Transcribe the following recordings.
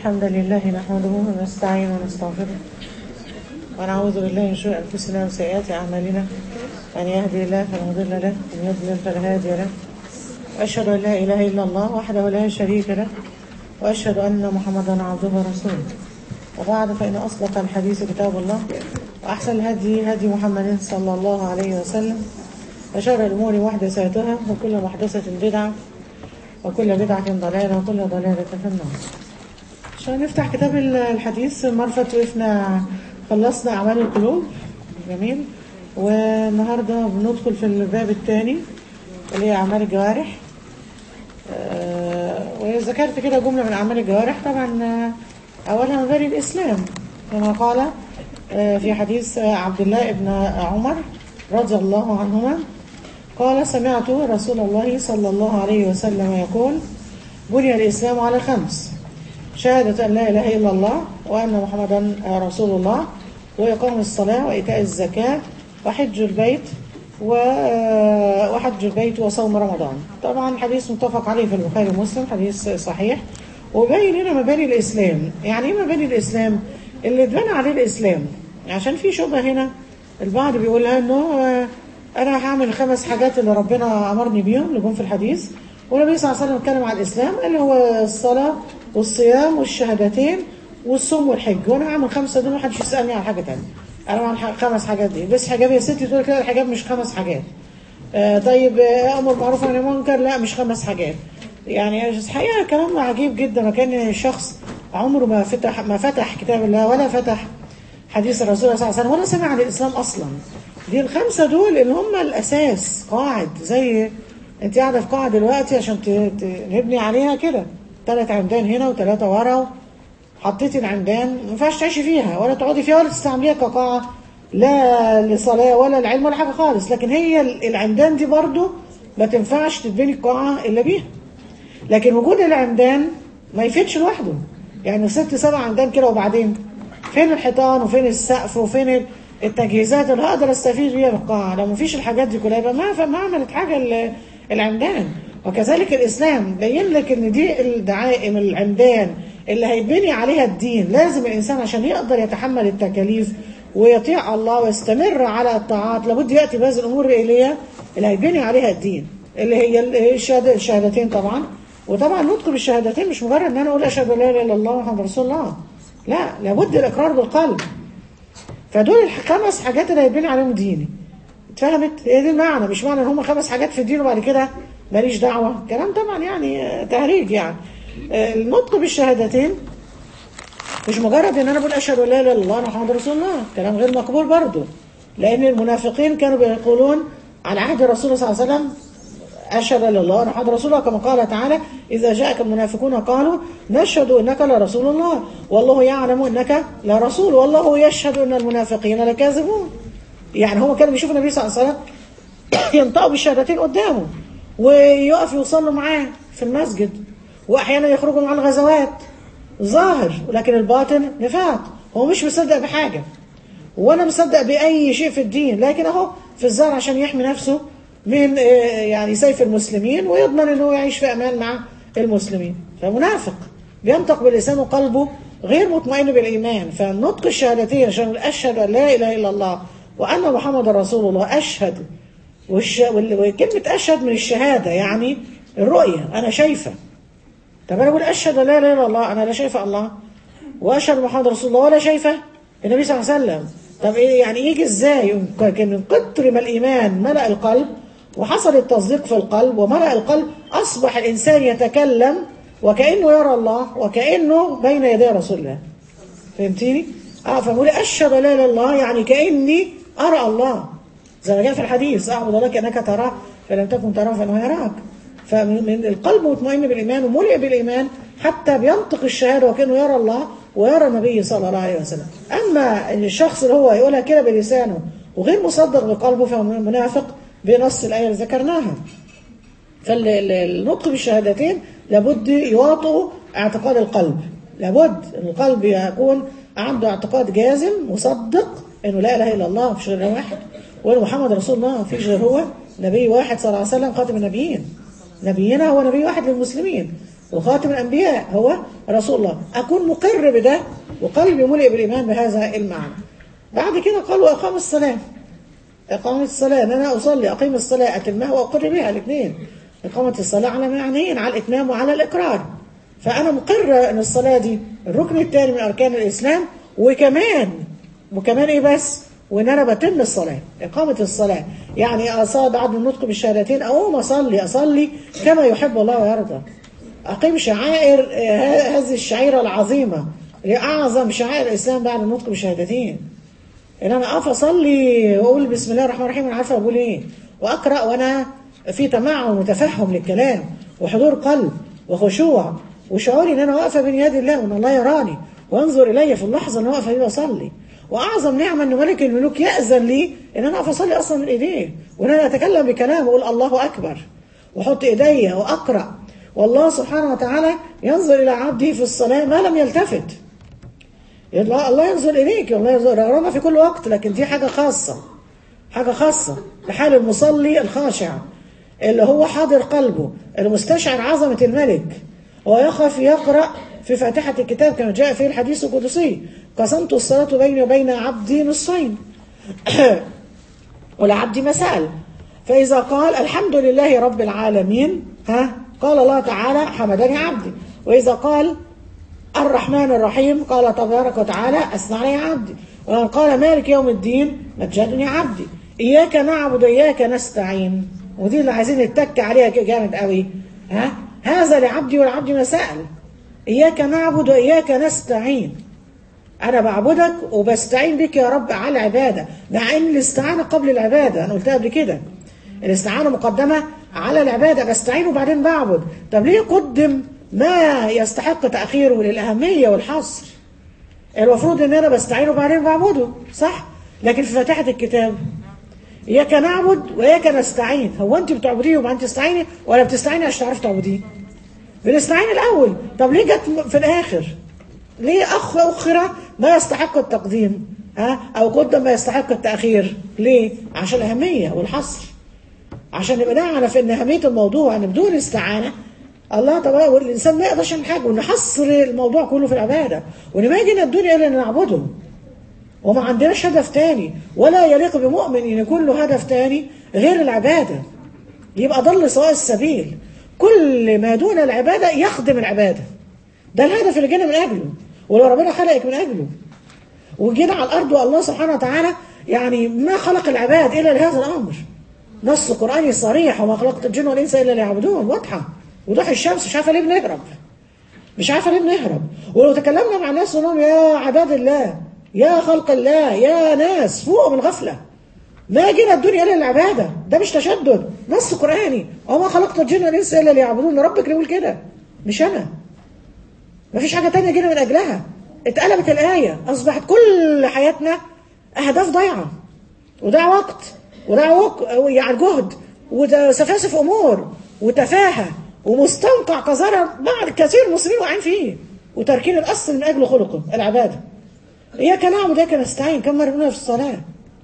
الحمد لله نحمده ونستعين ونستغفره ونعوذ بالله من شرور أنفسنا وسيئات أعمالنا من يهدي الله فلا مضل له ومن يضلل فلا هادي له وأشهد أن لا إله إلا الله وحده لا شريك له وأشهد أن محمدا عبده ورسوله وبعد فإن أصدق الحديث كتاب الله وأحسن الهدي هدي محمد صلى الله عليه وسلم وشر الأمور محدثاتها وكل محدثة بدعة وكل بدعة ضلالة وكل ضلالة في النار عشان نفتح كتاب الحديث المرة اللي وقفنا خلصنا أعمال القلوب جميل والنهاردة بندخل في الباب الثاني اللي هي أعمال الجوارح آه، وذكرت كده جملة من أعمال الجوارح طبعا آه، أولها مباني الإسلام كما قال آه، في حديث آه، عبد الله بن عمر رضي الله عنهما قال سمعت رسول الله صلى الله عليه وسلم يقول بني الإسلام على خمس شهادة أن لا إله إلا الله وأن محمدا رسول الله وإقام الصلاة وإيتاء الزكاة وحج البيت و- وحج البيت وصوم رمضان طبعا حديث متفق عليه في البخاري ومسلم حديث صحيح وبين هنا مباني الإسلام يعني إيه مباني الإسلام اللي اتبنى عليه الإسلام عشان في شبهة هنا البعض بيقولها إنه آه، أنا هعمل الخمس حاجات اللي ربنا أمرني بيهم اللي جم في الحديث والنبي صلى الله عليه وسلم اتكلم عن الإسلام اللي هو الصلاة والصيام والشهادتين والصوم والحج وأنا هعمل خمسة دول محدش يسألني عن حاجة تانية أنا بعمل ح- خمس حاجات دي بس حجاب يا ستي تقول كده الحجاب مش خمس حاجات آه طيب آه، أمر معروف عن المنكر لا مش خمس حاجات يعني الحقيقة كلام عجيب جدا ما كان الشخص عمره ما فتح ما فتح كتاب الله ولا فتح حديث الرسول صلى الله عليه وسلم ولا سمع عن الإسلام أصلا دي الخمسة دول اللي هم الأساس قاعد زي أنت قاعدة في قاعة دلوقتي عشان ت- ت- نبني عليها كده ثلاث عمدان هنا وثلاثة ورا حطيتي العمدان ما ينفعش تعيشي فيها ولا تقعدي فيها ولا تستعمليها كقاعة لا لصلاة ولا العلم ولا حاجة خالص لكن هي ال- العمدان دي برضو ما تنفعش تتبني القاعة إلا بيها لكن وجود العمدان ما يفيدش لوحده يعني ست سبع عمدان كده وبعدين فين الحيطان وفين السقف وفين ال- التجهيزات اللي هقدر استفيد بيها في القاعة لو ما فيش الحاجات دي كلها يبقى ما ما عملت حاجة ال- العمدان وكذلك الإسلام بين لك إن دي الدعائم العمدان اللي هيتبني عليها الدين لازم الإنسان عشان يقدر يتحمل التكاليف ويطيع الله ويستمر على الطاعات لابد يأتي بهذه الأمور اللي هي اللي هيتبني عليها الدين اللي هي ال- الشهادة الشهادتين طبعا وطبعا نطق بالشهادتين مش مجرد ان انا اقول اشهد ان لا اله الا الله ومحمد رسول الله لا لابد الاقرار بالقلب فدول الخمس حاجات اللي هيتبني عليهم ديني اتفهمت هي دي المعنى مش معنى ان هم خمس حاجات في الدين وبعد كده ماليش دعوه كلام طبعا يعني آه، تهريج يعني آه، النطق بالشهادتين مش مجرد ان انا بقول اشهد ان لا اله الا الله محمد رسول الله كلام غير مقبول برضه لان المنافقين كانوا بيقولون على عهد الرسول صلى الله عليه وسلم أشهد أن لا إله إلا محمد رسول الله كما قال تعالى إذا جاءك المنافقون قالوا نشهد إنك لرسول الله والله يعلم إنك لرسول والله يشهد إن المنافقين لكاذبون يعني هو كان بيشوف النبي صلى الله عليه وسلم ينطقوا بالشهادتين قدامه ويقف يصلوا معاه في المسجد وأحيانا يخرجوا مع الغزوات ظاهر لكن الباطن نفاق هو مش مصدق بحاجة ولا مصدق بأي شيء في الدين لكن أهو في الزار عشان يحمي نفسه من آه، يعني سيف المسلمين ويضمن أنه يعيش في أمان مع المسلمين فمنافق بينطق باللسان وقلبه غير مطمئن بالإيمان فالنطق الشهادتين عشان أشهد أن لا إله إلا الله وأن محمد رسول الله أشهد والش... وال- وكلمة أشهد من الشهادة يعني الرؤية أنا شايفة طب انا بقول اشهد ان لا اله الا الله انا لا شايفه الله واشهد محمد رسول الله ولا شايفه النبي صلى الله عليه وسلم طب ايه يعني يجي ازاي كان من كتر ما الايمان ملا القلب وحصل التصديق في القلب وملا القلب اصبح الانسان يتكلم وكانه يرى الله وكانه بين يدي رسول الله فهمتيني؟ اه فبقول اشهد ان لا اله الا الله يعني كاني ارى الله زي ما جاء في الحديث اعبد الله كانك تراه فلم تكن تراه فانه يراك فمن القلب مطمئن بالايمان وملئ بالايمان حتى بينطق الشهاده وكانه يرى الله ويرى النبي صلى الله عليه وسلم اما ان الشخص اللي هو يقولها كده بلسانه وغير مصدق بقلبه فهو منافق بنص الايه اللي ذكرناها فالنطق بالشهادتين لابد يواطئ اعتقاد القلب لابد ان القلب يكون عنده اعتقاد جازم مصدق انه لا اله الا الله مفيش غير واحد وان محمد رسول الله مفيش غير هو نبي واحد صلى الله عليه وسلم خاتم النبيين نبينا هو نبي واحد للمسلمين وخاتم الأنبياء هو رسول الله أكون مقر بده وقلبي ملئ بالإيمان بهذا المعنى بعد كده قال وأقام الصلاة إقامة الصلاة أن أنا أصلي أقيم الصلاة أتمها وأقر بها الاثنين إقامة الصلاة على معنيين على الإتمام وعلى الإقرار فأنا مقر أن الصلاة دي الركن الثاني من أركان الإسلام وكمان وكمان إيه بس وإن أنا بتم الصلاة إقامة الصلاة يعني أصاب بعد النطق بالشهادتين أقوم أصلي أصلي كما يحب الله ويرضى أقيم شعائر آه، هذه الشعيرة العظيمة هي أعظم شعائر الإسلام بعد النطق بالشهادتين ان انا اقف اصلي واقول بسم الله الرحمن الرحيم انا عارفه اقول ايه واقرا وانا في تمعن وتفهم للكلام وحضور قلب وخشوع وشعوري ان انا واقفه بين يدي الله وان الله يراني وينظر الي في اللحظه اللي واقفه فيها اصلي واعظم نعمه ان ملك الملوك ياذن لي ان انا اقف اصلي اصلا من ايديه وان انا اتكلم بكلام واقول الله اكبر واحط ايديا واقرا والله سبحانه وتعالى ينظر الى عبده في الصلاه ما لم يلتفت الله الله ينظر إليك الله ينظر يرانا في كل وقت لكن دي حاجة خاصة حاجة خاصة لحال المصلي الخاشع اللي هو حاضر قلبه المستشعر عظمة الملك ويخاف يقرأ في فاتحة الكتاب كما جاء في الحديث القدسي قسمت الصلاة بيني وبين عبدي نصفين ولعبدي مسأل فإذا قال الحمد لله رب العالمين ها قال الله تعالى حمدني عبدي وإذا قال الرحمن الرحيم قال تبارك وتعالى أثنى علي عبدي ومن قال مالك يوم الدين مجدني عبدي إياك نعبد وإياك نستعين ودي اللي عايزين نتك عليها جامد قوي ها هذا لعبدي والعبد ما سأل إياك نعبد وإياك نستعين أنا بعبدك وبستعين بك يا رب على العبادة مع إن الاستعانة قبل العبادة أنا قلتها قبل كده الاستعانة مقدمة على العبادة بستعين وبعدين بعبد طب ليه قدم ما يستحق تأخيره للأهمية والحصر المفروض ان انا بستعين وبعدين بعبده صح لكن في فاتحة الكتاب اياك نعبد واياك نستعين هو انت بتعبديه وما انت تستعيني ولا بتستعيني عشان تعرفي تعبديه بنستعين الاول طب ليه جت في الاخر ليه اخ اخر ما يستحق التقديم ها او قدم ما يستحق التاخير ليه عشان الاهميه والحصر عشان نبقى نعرف ان اهميه الموضوع ان بدون استعانه الله تبارك والانسان ما يقدرش يعمل حاجه ونحصر الموضوع كله في العباده وان ما يجينا الدنيا الا ان نعبده وما عندناش هدف تاني ولا يليق بمؤمن ان يكون له هدف تاني غير العباده يبقى ضل سواء السبيل كل ما دون العباده يخدم العباده ده الهدف اللي جينا من اجله ولو ربنا خلقك من اجله وجينا على الارض والله سبحانه وتعالى يعني ما خلق العباد الا لهذا الامر نص قراني صريح وما خلقت الجن والانس الا ليعبدون واضحه وضوح الشمس مش عارفه ليه بنهرب مش عارفه ليه بنهرب ولو تكلمنا مع الناس نقول يا عباد الله يا خلق الله يا ناس فوق من غفله ما جينا الدنيا الا للعباده ده مش تشدد نص قراني وما خلقت الجن والانس الا ليعبدون ربك اللي يقول كده مش انا مفيش حاجه تانية جينا من اجلها اتقلبت الايه اصبحت كل حياتنا اهداف ضايعه وضيع وقت وضيع وق... يعني جهد وسفاسف امور وتفاهه ومستنقع قذارة بعض كثير من المسلمين واقعين فيه وتركين الاصل من اجل خلقه العباده اياك نعبد اياك نستعين كم مره بنقولها في الصلاه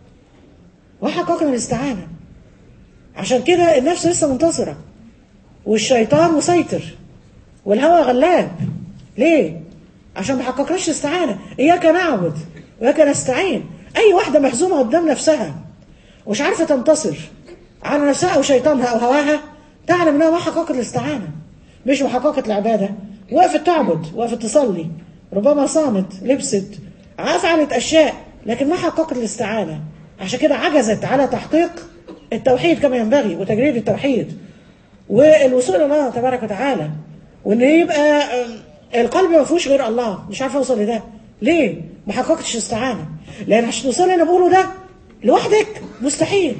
وحققنا الاستعانه عشان كده النفس لسه منتصره والشيطان مسيطر والهوى غلاب ليه؟ عشان ما حققناش الاستعانه اياك نعبد واياك نستعين اي واحده محزومه قدام نفسها ومش عارفه تنتصر على نفسها او شيطانها او هواها تعلم انها ما حققت الاستعانه مش محققه العباده وقفت تعبد وقفت تصلي ربما صامت لبست فعلت اشياء لكن ما حققت الاستعانه عشان كده عجزت على تحقيق التوحيد كما ينبغي وتجريد التوحيد والوصول الى الله تبارك وتعالى وان يبقى القلب ما فيهوش غير الله مش عارف اوصل لده ليه ما حققتش استعانه لان عشان توصل اللي انا بقوله ده لوحدك مستحيل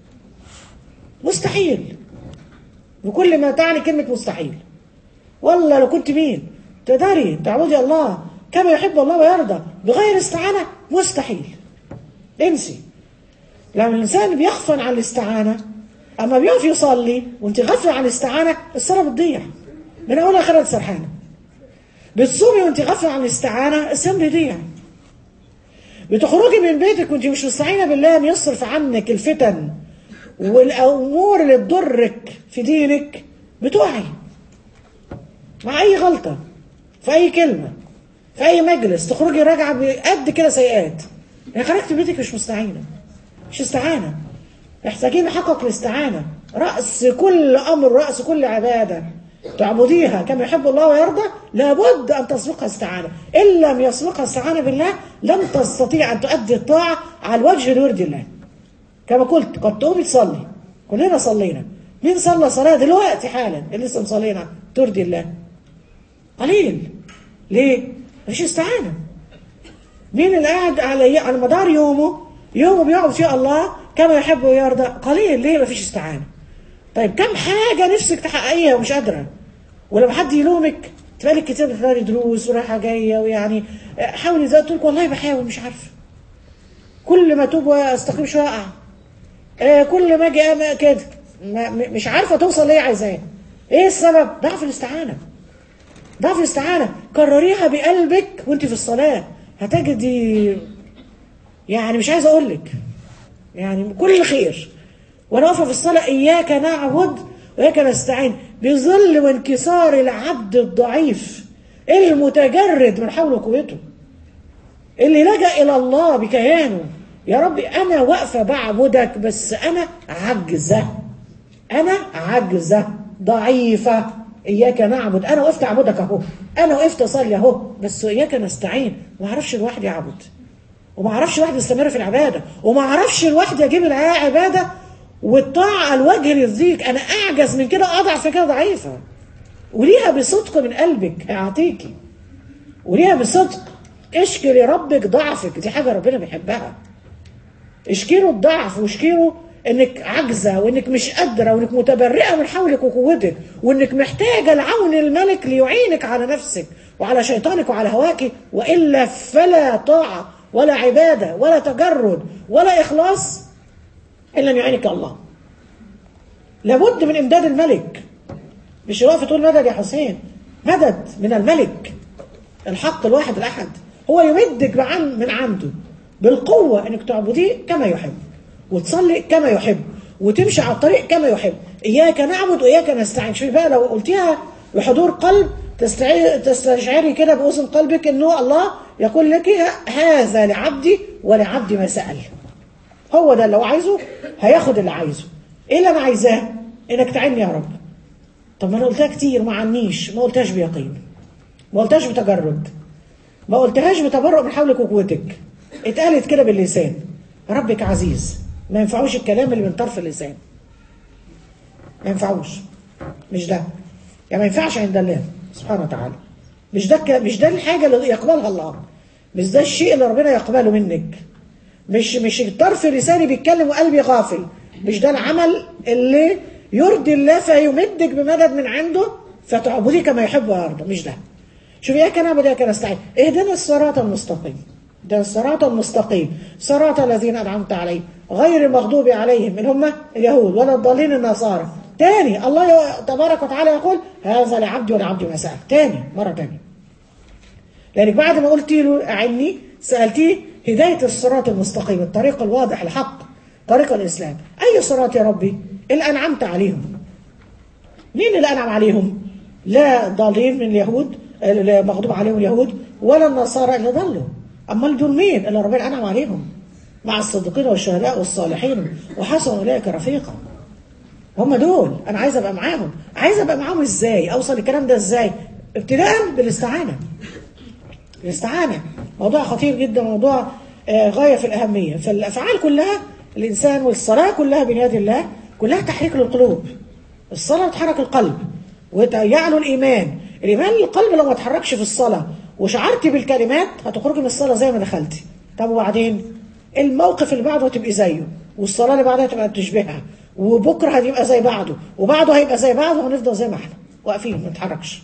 مستحيل بكل ما تعني كلمة مستحيل والله لو كنت مين تقدري تعبدي الله كما يحب الله ويرضى بغير استعانة مستحيل انسي لما الإنسان بيغفل عن الاستعانة أما بيقف يصلي وانت غافلة عن الاستعانة الصلاة بتضيع من أول آخرها سرحانة بتصومي وانت غافلة عن الاستعانة الصيام بيضيع بتخرجي من بيتك وانت مش مستعينة بالله ان يصرف عنك الفتن والامور اللي تضرك في دينك بتوعي مع اي غلطه في اي كلمه في اي مجلس تخرجي راجعه بقد كده سيئات يعني خرجت بيتك مش مستعينه مش استعانه محتاجين نحقق الاستعانه راس كل امر راس كل عباده تعبديها كما يحب الله ويرضى لابد ان تسبقها استعانه ان لم يسبقها استعانه بالله لن تستطيع ان تؤدي الطاعه على الوجه اللي يرضي الله كما قلت قد تقومي تصلي كلنا صلينا مين صلى صلاه دلوقتي حالا اللي لسه مصلينا ترضي الله قليل ليه مفيش استعانه مين اللي قاعد على على مدار يومه يومه بيقعد فيه الله كما يحب ويرضى قليل ليه مفيش استعانه طيب كم حاجه نفسك تحققيها ومش قادره ولما حد يلومك تبقى كتير بتقري دروس ورايحه جايه ويعني حاولي زي تقول والله بحاول مش عارفه كل ما توب واستقيم شويه اقع آه كل ما اجي أما كده ما م- مش عارفه توصل ليه عايزاه ايه السبب ضعف الاستعانه ضعف الاستعانه كرريها بقلبك وانت في الصلاه هتجدي يعني مش عايزه اقول لك يعني كل خير وانا واقفه في الصلاه اياك نعبد واياك نستعين بظل وانكسار العبد الضعيف المتجرد من حول قوته اللي لجأ إلى الله بكيانه يا رب أنا واقفة بعبدك بس أنا عجزة أنا عجزة ضعيفة إياك نعبد أنا وقفت أعبدك أهو أنا وقفت أصلي أهو بس إياك نستعين ما أعرفش الواحد يعبد وما أعرفش الواحد يستمر في العبادة وما أعرفش الواحد يجيب الحياة عبادة والطاعة على الوجه اللي يرضيك أنا أعجز من كده أضعف من كده ضعيفة وليها بصدق من قلبك هيعطيكي وليها بصدق اشكي لربك ضعفك دي حاجة ربنا بيحبها اشكي له الضعف واشكي له انك عاجزة وانك مش قادرة وانك متبرئة من حولك وقوتك وانك محتاجة لعون الملك ليعينك على نفسك وعلى شيطانك وعلى هواك وإلا فلا طاعة ولا عبادة ولا تجرد ولا إخلاص إلا أن يعينك الله لابد من إمداد الملك مش واقف تقول مدد يا حسين مدد من الملك الحق الواحد الأحد هو يمدك بعن من عنده بالقوة انك تعبديه كما يحب وتصلي كما يحب وتمشي على الطريق كما يحب إياك نعبد وإياك نستعين شوفي بقى لو قلتيها بحضور قلب تستعي- تستشعري كده بأذن قلبك انه الله يقول لك هذا لعبدي ولعبدي ما سأل هو ده اللي هو عايزه هياخد اللي عايزه ايه اللي انا عايزاه انك تعيني يا رب طب ما انا قلتها كتير ما عنيش ما قلتهاش بيقين ما قلتهاش بتجرد ما قلتهاش بتبرؤ من حولك وقوتك اتقالت كده باللسان ربك عزيز ما ينفعوش الكلام اللي من طرف اللسان ما ينفعوش مش ده يعني ما ينفعش عند الله سبحانه وتعالى مش ده الك- مش ده الحاجه اللي يقبلها الله مش ده الشيء اللي ربنا يقبله منك مش مش طرف لساني بيتكلم وقلبي غافل مش ده العمل اللي يرضي الله فيمدك بمدد من عنده فتعبدي كما يحب ويرضى مش ده شوف اياك نعبد اياك نستعين اهدنا الصراط المستقيم ده الصراط المستقيم صراط الذين انعمت عليهم غير المغضوب عليهم من هم اليهود ولا الضالين النصارى تاني الله تبارك وتعالى يقول هذا لعبدي ولعبدي ما سأل تاني مرة تانية لأنك بعد ما قلت له أعني سألتيه هداية الصراط المستقيم الطريق الواضح الحق طريق الإسلام أي صراط يا ربي اللي أنعمت عليهم مين اللي أنعم عليهم لا ضالين من اليهود اللي مغضوب عليهم اليهود ولا النصارى اللي ضلوا أمال دول مين اللي ربنا أنعم عليهم مع الصديقين والشهداء والصالحين وحسن أولئك رفيقا هم دول انا عايز ابقى معاهم عايز ابقى معاهم ازاي اوصل الكلام ده ازاي ابتداء بالاستعانه الاستعانه موضوع خطير جدا موضوع آه، غايه في الاهميه فالافعال كلها الانسان والصلاه كلها بيد الله كلها تحريك للقلوب الصلاه بتحرك القلب ويعلو الايمان الايمان القلب لو ما اتحركش في الصلاه وشعرتي بالكلمات هتخرجي من الصلاه زي ما دخلتي طب وبعدين الموقف اللي بعده هتبقي زيه والصلاه اللي بعدها تبقى تشبهها وبكره هيبقى زي بعده وبعده هيبقى زي بعده وهنفضل زي ما احنا واقفين ما نتحركش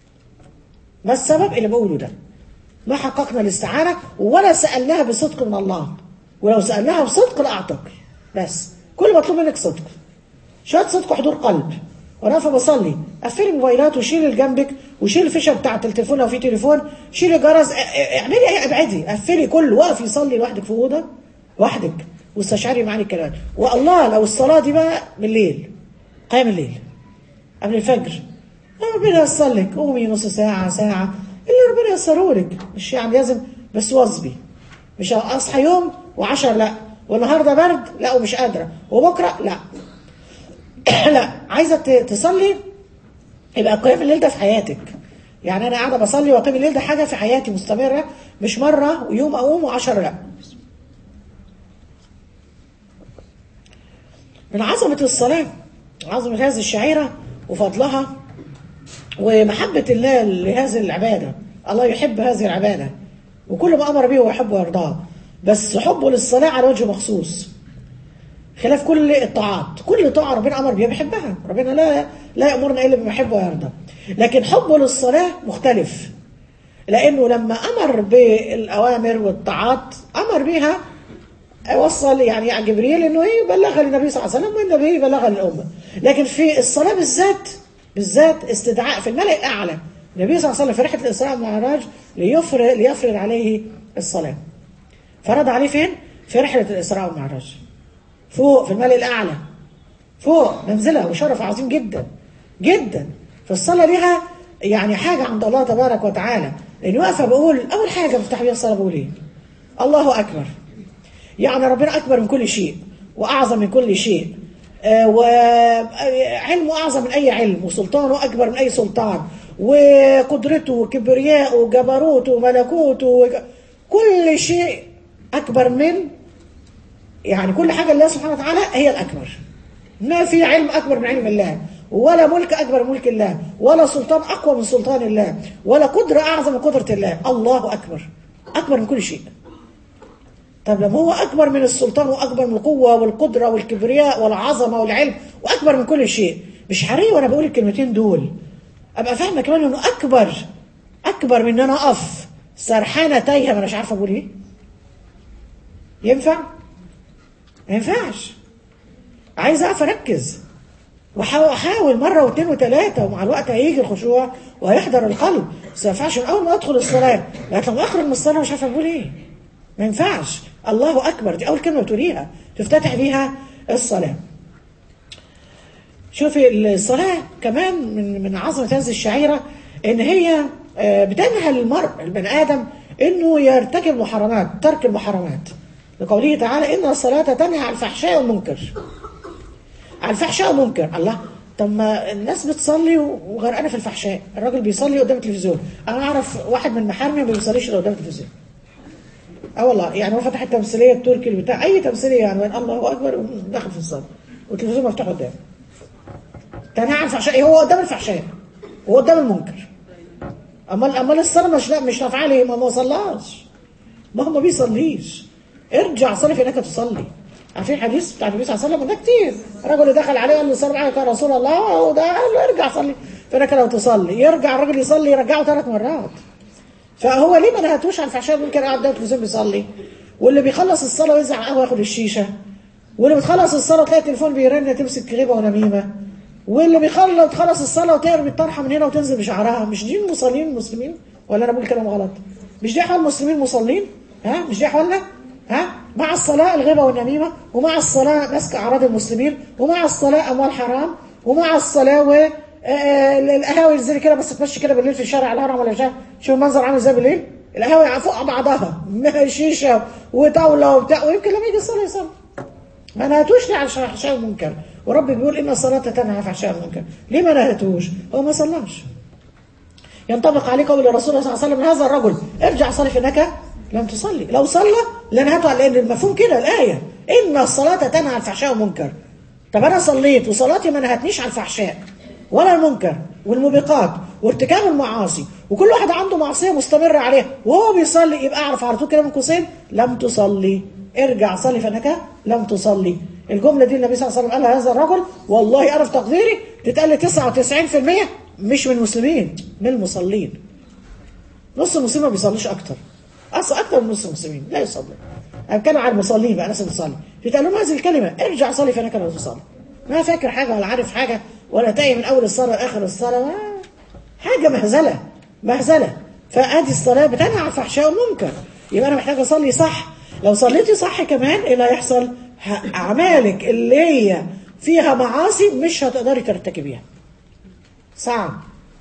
ما السبب اللي بقوله ده ما حققنا الاستعانه ولا سالناها بصدق من الله ولو سالناها بصدق لاعطك بس كل مطلوب منك صدق شويه صدق وحضور قلب وانا واقفه بصلي قفلي الموبايلات وشيلي اللي جنبك وشيل الفيشه بتاعت التليفون لو في تليفون شيلي جرس ا- ا- اعملي ايه ابعدي قفلي كله وقفي يصلي لوحدك في اوضه لوحدك واستشعري معاني الكلمات والله لو الصلاه دي بقى بالليل قيام الليل قبل الفجر ربنا ييسر لك قومي نص ساعة ساعة اللي ربنا ييسره لك مش يعني لازم بس واظبي مش اصحى يوم وعشر لا والنهارده برد لا ومش قادرة وبكرة لا لا عايزة ت- تصلي يبقى قيام الليل ده في حياتك يعني انا قاعده بصلي واقيم الليل ده حاجه في حياتي مستمره مش مره ويوم اقوم وعشرة لا من عظمه الصلاه عظمه هذه الشعيره وفضلها ومحبه الله لهذه العباده الله يحب هذه العباده وكل ما امر به ويحب ويرضاه بس حبه للصلاه على وجه مخصوص خلاف كل الطاعات كل طاعة ربنا أمر بها بيحبها ربنا لا لا يأمرنا إلا بما يحب ويرضى لكن حبه للصلاة مختلف لأنه لما أمر بالأوامر والطاعات أمر بها وصل يعني جبريل انه ايه بلغها للنبي صلى الله عليه وسلم والنبي يبلغها للامه لكن في الصلاه بالذات بالذات استدعاء في الملأ الاعلى النبي صلى الله عليه وسلم في رحله الاسراء والمعراج ليفرض ليفرض عليه الصلاه فرض عليه فين؟ في رحله الاسراء والمعراج فوق في الملأ الاعلى فوق منزله وشرف عظيم جدا جدا فالصلاه ليها يعني حاجه عند الله تبارك وتعالى لاني واقفه بقول اول حاجه بفتح بيها الصلاه بقول ايه؟ الله اكبر يعني ربنا أكبر من كل شيء وأعظم من كل شيء آه، وعلمه أعظم من أي علم وسلطانه أكبر من أي سلطان وقدرته وكبرياءه وجبروته وملكوته وك- كل شيء أكبر من يعني كل حاجة الله سبحانه وتعالى هي الأكبر ما في علم أكبر من علم الله ولا ملك أكبر من ملك الله ولا سلطان أقوى من سلطان الله ولا قدرة أعظم من قدرة الله الله أكبر أكبر من كل شيء طب لما هو أكبر من السلطان وأكبر من القوة والقدرة والكبرياء والعظمة والعلم وأكبر من كل شيء مش حري وأنا بقول الكلمتين دول أبقى فاهمة كمان إنه أكبر أكبر من إن أنا أقف سرحانة تايهة ما أناش عارفة أقول إيه ينفع؟ ما ينفعش عايز أقف أركز وأحاول أحاول مرة واثنين وثلاثة ومع الوقت هيجي الخشوع وهيحضر القلب بس ما ينفعش من أول ما أدخل الصلاة لغاية لما أخرج من الصلاة مش عارفة أقول إيه ما ينفعش الله أكبر دي أول كلمة بتقوليها تفتتح بيها الصلاة شوفي الصلاة كمان من من عظمة هذه الشعيرة إن هي آه، بتنهى المرء البني آدم إنه يرتكب المحرمات ترك المحرمات لقوله تعالى إن الصلاة تنهى عن الفحشاء والمنكر عن الفحشاء والمنكر الله طب ما الناس بتصلي وغرقانه في الفحشاء الراجل بيصلي قدام التلفزيون انا اعرف واحد من محارمي ما بيصليش الا قدام التلفزيون اه والله يعني هو فتح التمثيليه التركي اللي بتاع اي تمثيليه يعني وين الله اكبر داخل في الصلاه والتلفزيون مفتوح قدامه تنهى عن الفحشاء هو قدام الفحشاء وهو قدام المنكر امال امال الصلاه مش مش نافعه ليه ما ما صلاش ما هو ما بيصليش ارجع صلي في انك تصلي عارفين الحديث بتاع النبي صلى الله عليه وسلم ده كتير الرجل دخل عليه قال له صلي معاك يا رسول الله وده قال له ارجع صلي فانك لو تصلي يرجع الراجل يصلي يرجعه ثلاث مرات فهو ليه ما نهتوش عن الفحشاء ممكن قاعد قدام التلفزيون بيصلي واللي بيخلص الصلاه ويزعق قهوه ياخد الشيشه واللي بتخلص الصلاه تلاقي التليفون بيرن تمسك غيبه ونميمه واللي بيخلص تخلص الصلاه وترمي الطرحه من هنا وتنزل بشعرها مش دي المصلين المسلمين ولا انا بقول كلام غلط مش دي احوال المسلمين المصلين ها مش دي احوالنا ها مع الصلاه الغيبه والنميمه ومع الصلاه مسك اعراض المسلمين ومع الصلاه اموال حرام ومع الصلاه و آه، القهاوي زي كده بس تمشي كده بالليل في الشارع الهرم ولا شارع شوف المنظر عامل ازاي بالليل القهاوي فوق بعضها شيشه وطاوله وبتاع ويمكن لما يجي الصلاه يصلي ما نهتوش ليه على الفحشاء والمنكر ورب بيقول ان الصلاه تنهى عن الفحشاء والمنكر ليه ما نهتوش هو ما صلاش ينطبق عليه قول الرسول صلى الله عليه وسلم هذا الرجل ارجع صلي فانك لم تصلي لو صلى لنهته لان المفهوم كده الايه ان الصلاه تنهى عن الفحشاء والمنكر طب انا صليت وصلاتي ما نهتنيش عن الفحشاء ولا المنكر والموبقات وارتكاب المعاصي وكل واحد عنده معصيه مستمر عليها وهو بيصلي يبقى اعرف على طول كده من قوسين لم تصلي ارجع صلي فانك لم تصلي الجمله دي النبي صلى الله عليه وسلم قالها هذا الرجل والله انا في تقديري تتقال لي 99% مش من المسلمين من المصلين نص المسلمين ما بيصليش اكتر اصلا اكتر من نص المسلمين لا يصلي انا بتكلم عن المصلين بقى ناس بتصلي تتقال لهم هذه الكلمه ارجع صلي فانك لا تصلي ما فاكر حاجه ولا عارف حاجه ولا تايه من اول الصلاه لاخر الصلاه ما حاجه مهزله مهزله فادي الصلاه بتنهى عن الفحشاء والمنكر يبقى انا محتاج اصلي صح لو صليتي صح كمان ايه اللي هيحصل ه- اعمالك اللي هي فيها معاصي مش هتقدري ترتكبيها صعب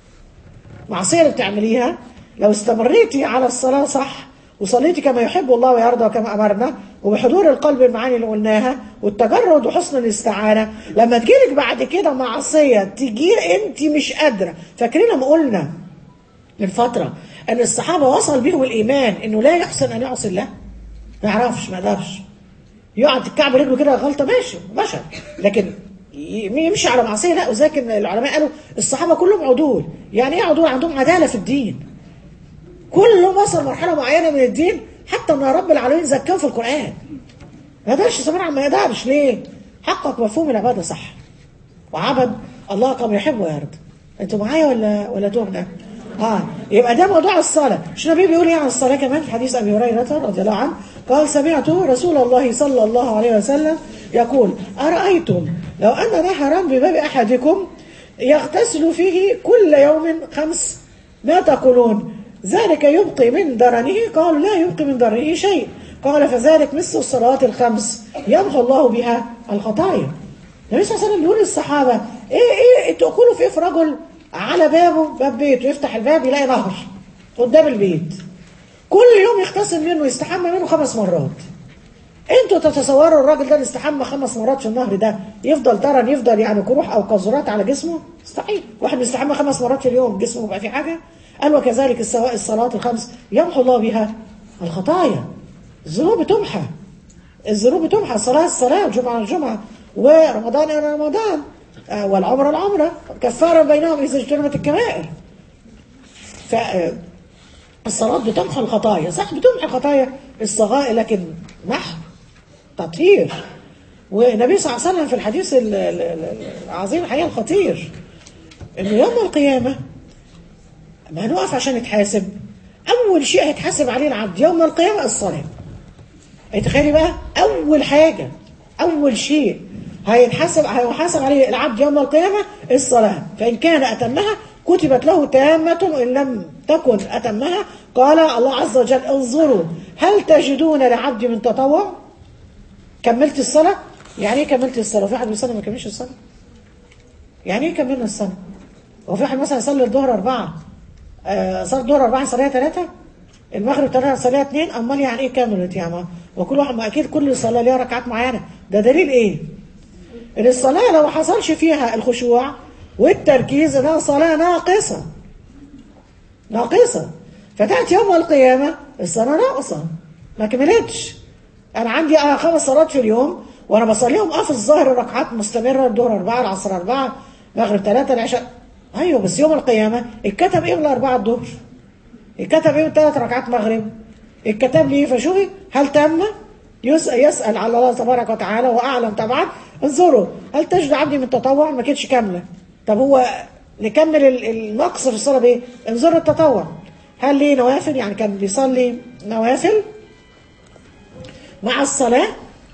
معصيه اللي بتعمليها لو استمريتي على الصلاه صح وصليتي كما يحب الله ويرضى كما امرنا وبحضور القلب المعاني اللي قلناها والتجرد وحسن الاستعانه لما تجيلك بعد كده معصيه تجي انت مش قادره فاكرين لما قلنا من فتره ان الصحابه وصل بهم الايمان انه لا يحسن ان يعصي الله ما يعرفش ما يقدرش يقعد الكعب رجله كده غلطه ماشي بشر لكن يمشي على معصيه لا وذاك العلماء قالوا الصحابه كلهم عدول يعني ايه عدول عندهم عداله في الدين كل وصل مرحله معينه من الدين حتى ان رب العالمين زكاه في القران ما يقدرش يصبر ما يقدرش ليه حقق مفهوم العباده صح وعبد الله كما يحب ويرضى انتوا معايا ولا ولا تهنا اه يبقى ده موضوع الصلاه مش النبي بيقول ايه عن الصلاه كمان في حديث ابي هريره رضي الله عنه قال سمعت رسول الله صلى الله عليه وسلم يقول ارايتم لو ان نهرا بباب احدكم يغتسل فيه كل يوم خمس ما تقولون ذلك يبقي من درنه قالوا لا يبقي من درنه شيء قال فذلك مثل الصلوات الخمس يمحو الله بها الخطايا النبي صلى الله عليه وسلم بيقول للصحابه ايه ايه تقولوا في إيه في رجل على بابه باب بيته يفتح الباب يلاقي نهر قدام البيت كل يوم يغتسل منه يستحمى منه خمس مرات انتوا تتصوروا الراجل ده اللي استحمى خمس مرات في النهر ده يفضل درن يفضل يعني كروح او قذرات على جسمه مستحيل واحد بيستحمى خمس مرات في اليوم جسمه يبقى في حاجه قال وكذلك الصلاه الخمس يمحو الله بها الخطايا الذنوب بتمحى الذنوب بتمحى الصلاه الصلاه الجمعه الجمعه ورمضان الى رمضان آه والعمره العمره كفاره بينهم اذا اجتنبت الكبائر ف الصلاة بتمحو الخطايا صح بتمحو الخطايا الصغائر لكن محو تطهير والنبي صلى الله عليه وسلم في الحديث العظيم الحقيقة الخطير انه يوم القيامة ما هنقف عشان نتحاسب اول شيء هيتحاسب عليه العبد يوم القيامة الصلاة تخيلي بقى اول حاجة اول شيء هيتحاسب هيحاسب عليه العبد يوم القيامة الصلاة فإن كان أتمها كتبت له تامة وإن لم تكن أتمها قال الله عز وجل انظروا هل تجدون لعبد من تطوع كملت الصلاة يعني ايه كملت الصلاة في حد بيصلي ما كملش الصلاة يعني ايه كملنا الصلاة هو في حد مثلا يصلي الظهر أربعة آه صلى الظهر أربعة يصليها ثلاثة المغرب ثلاثة يصليها اثنين أمال يعني ايه كملت يا ما وكل واحد ما أكيد كل صلاة ليها ركعات معينة ده دليل ايه ان الصلاة لو حصلش فيها الخشوع والتركيز انها صلاة ناقصة ناقصة فتأتي يوم القيامة الصلاة ناقصة ما كملتش أنا عندي خمس صلوات في اليوم وأنا بصليهم أه في الظهر ركعات مستمرة الظهر أربعة العصر أربعة المغرب ثلاثة العشاء أيوه بس يوم القيامة اتكتب إيه من الأربعة الظهر؟ اتكتب إيه من ثلاث ركعات مغرب؟ اتكتب لي فشوفي هل تم؟ يسأل على الله تبارك وتعالى وأعلم طبعا انظروا هل تجد عبدي من تطوع ما كانتش كاملة طب هو نكمل النقص في الصلاة بايه انظروا التطوع هل ليه نوافل يعني كان بيصلي نوافل مع الصلاة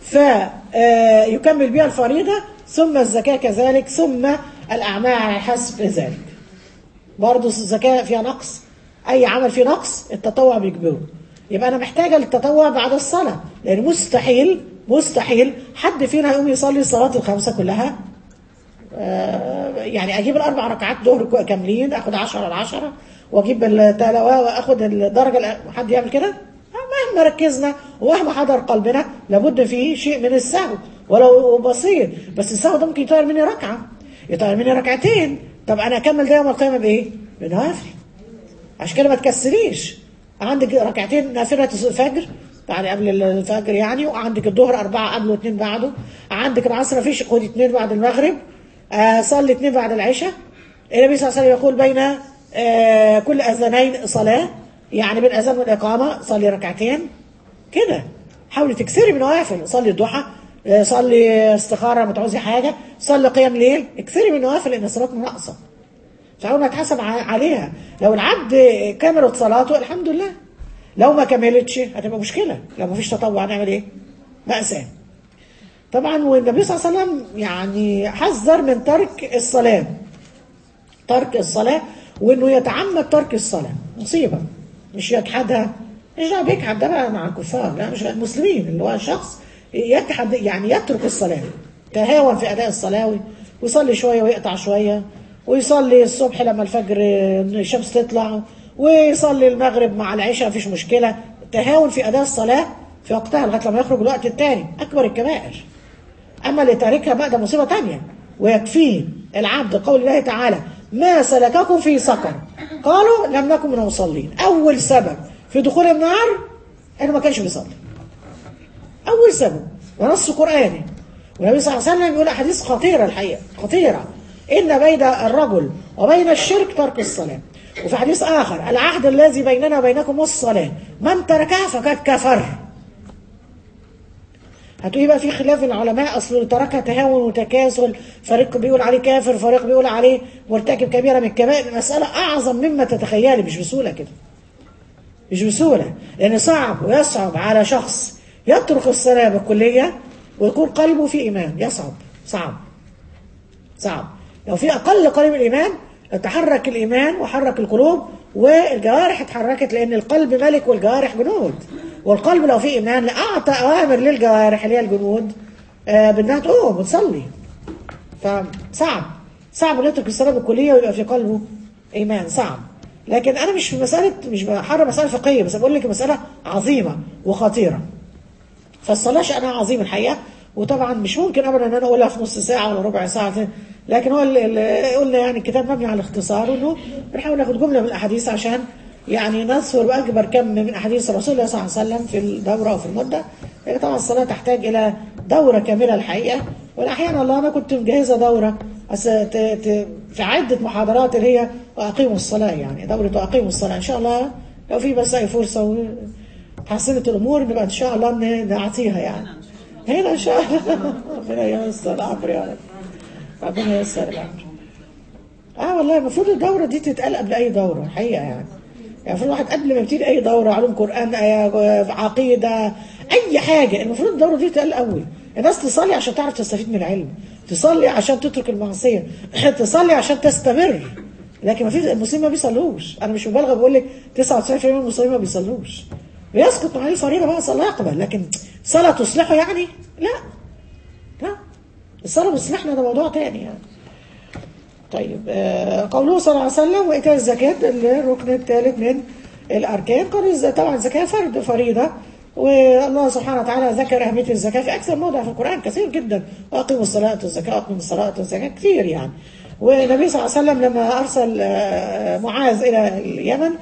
فيكمل بها الفريضة ثم الزكاة كذلك ثم الأعمال على حسب ذلك برضه الزكاة فيها نقص أي عمل فيه نقص التطوع بيجبره يبقى أنا محتاجة للتطوع بعد الصلاة لأن مستحيل مستحيل حد فينا يقوم يصلي الصلاة الخمسة كلها آه يعني أجيب الأربع ركعات ظهر كاملين أخد عشرة على عشرة وأجيب التلاوة وأخد الدرجة حد يعمل كده مهما ركزنا ومهما حضر قلبنا لابد فيه شيء من السهو ولو بسيط بس السهو ده ممكن يطير مني ركعة يطير مني ركعتين طب أنا أكمل ده يوم القيامة بإيه؟ بنوافل عشان كده ما تكسريش عندك ركعتين نافلة الفجر يعني قبل الفجر يعني وعندك الظهر أربعة قبله واثنين بعده عندك العصر مفيش خدي اثنين بعد المغرب آه صلي اثنين بعد العشاء النبي صلى الله عليه وسلم يقول بين آه كل أذانين صلاة يعني بين أذان والإقامة صلي ركعتين كده حاولي تكسري من نوافل صلي الضحى آه صلي استخارة ما تعوزي حاجة صلي قيام ليل اكسري من نوافل لأن صلاتك ناقصة فأول ما تحسب عليها لو العبد كملت صلاته الحمد لله لو ما كملتش هتبقى مشكلة لو ما فيش تطوع هنعمل ايه مأساة طبعا والنبي صلى الله عليه وسلم يعني حذر من ترك الصلاة ترك الصلاة وانه يتعمد ترك الصلاة مصيبة مش يجحدها مش دعوه بيجحد ده بقى مع الكفار لا مش المسلمين اللي هو شخص يجحد يعني يترك الصلاة تهاون في أداء الصلاة ويصلي شوية ويقطع شوية ويصلي الصبح لما الفجر الشمس تطلع ويصلي المغرب مع العشاء مفيش مشكله تهاون في اداء الصلاه في وقتها لغايه لما يخرج الوقت الثاني اكبر الكبائر اما اللي تاركها بقى ده مصيبه ثانيه ويكفيه العبد قول الله تعالى ما سلككم في سقر قالوا لم نكن من المصلين اول سبب في دخول النار انه ما كانش بيصلي اول سبب ونص قراني والنبي صلى الله عليه وسلم يقول احاديث خطيره الحقيقه خطيره ان بين الرجل وبين الشرك ترك الصلاه وفي حديث اخر العهد الذي بيننا وبينكم الصلاه من تركها فقد كفر هتقولي بقى في خلاف العلماء اصل اللي تركها تهاون وتكاسل فريق بيقول عليه كافر فريق بيقول عليه مرتكب كبيره من الكبائر المساله اعظم مما تتخيلي مش بسهوله كده مش بسهوله لان صعب ويصعب على شخص يترك الصلاه بالكليه ويكون قلبه في ايمان يصعب صعب صعب لو في اقل قليل من الايمان تحرك الايمان وحرك القلوب والجوارح اتحركت لان القلب ملك والجوارح جنود والقلب لو فيه ايمان لاعطى اوامر للجوارح اللي هي الجنود آه بانها تقوم وتصلي فصعب صعب نترك الصلاه بالكليه ويبقى في قلبه ايمان صعب لكن انا مش في مساله مش بحرم مساله فقهيه بس بقول لك مساله عظيمه وخطيره فالصلاه شانها عظيم الحقيقه وطبعا مش ممكن ابدا ان انا اقولها في نص ساعه ولا ربع ساعه لكن هو اللي قلنا يعني الكتاب مبني على الاختصار انه بنحاول ناخد جمله من الاحاديث عشان يعني نذكر باكبر كم من احاديث رسول الله صلى الله عليه وسلم في الدوره وفي المده لان طبعا الصلاه تحتاج الى دوره كامله الحقيقه واحيانا الله انا كنت مجهزه دوره في عده محاضرات اللي هي واقيموا الصلاه يعني دوره واقيموا الصلاه ان شاء الله لو في بس اي فرصه وتحسنت الامور نبقى ان شاء الله نعطيها يعني هنا ان شاء الله ربنا ييسر الامر يا رب ربنا ييسر الامر اه والله المفروض الدوره دي تتقال قبل اي دوره الحقيقه يعني يعني المفروض الواحد قبل ما يبتدي اي دوره علوم قران عقيده اي حاجه المفروض الدوره دي تتقال اول الناس تصلي عشان تعرف تستفيد من العلم تصلي عشان تترك المعصيه تصلي عشان تستمر لكن ما في المسلمين ما بيصلوش انا مش مبالغه بقول لك 99% من المسلمين ما بيصلوش بيسقط عليه الفريضه بقى صلاه يقبل لكن صلاه تصلحه يعني لا لا الصلاه بتصلحنا ده موضوع تاني يعني طيب آه قوله صلى الله عليه وسلم وإيتاء الزكاة الركن الثالث من الأركان قالوا طبعا الزكاة فرض فريضة والله سبحانه وتعالى ذكر أهمية الزكاة في أكثر موضع في القرآن كثير جدا وأقيموا الصلاة والزكاة أقيموا الصلاة والزكاة كثير يعني والنبي صلى الله عليه وسلم لما أرسل معاذ إلى اليمن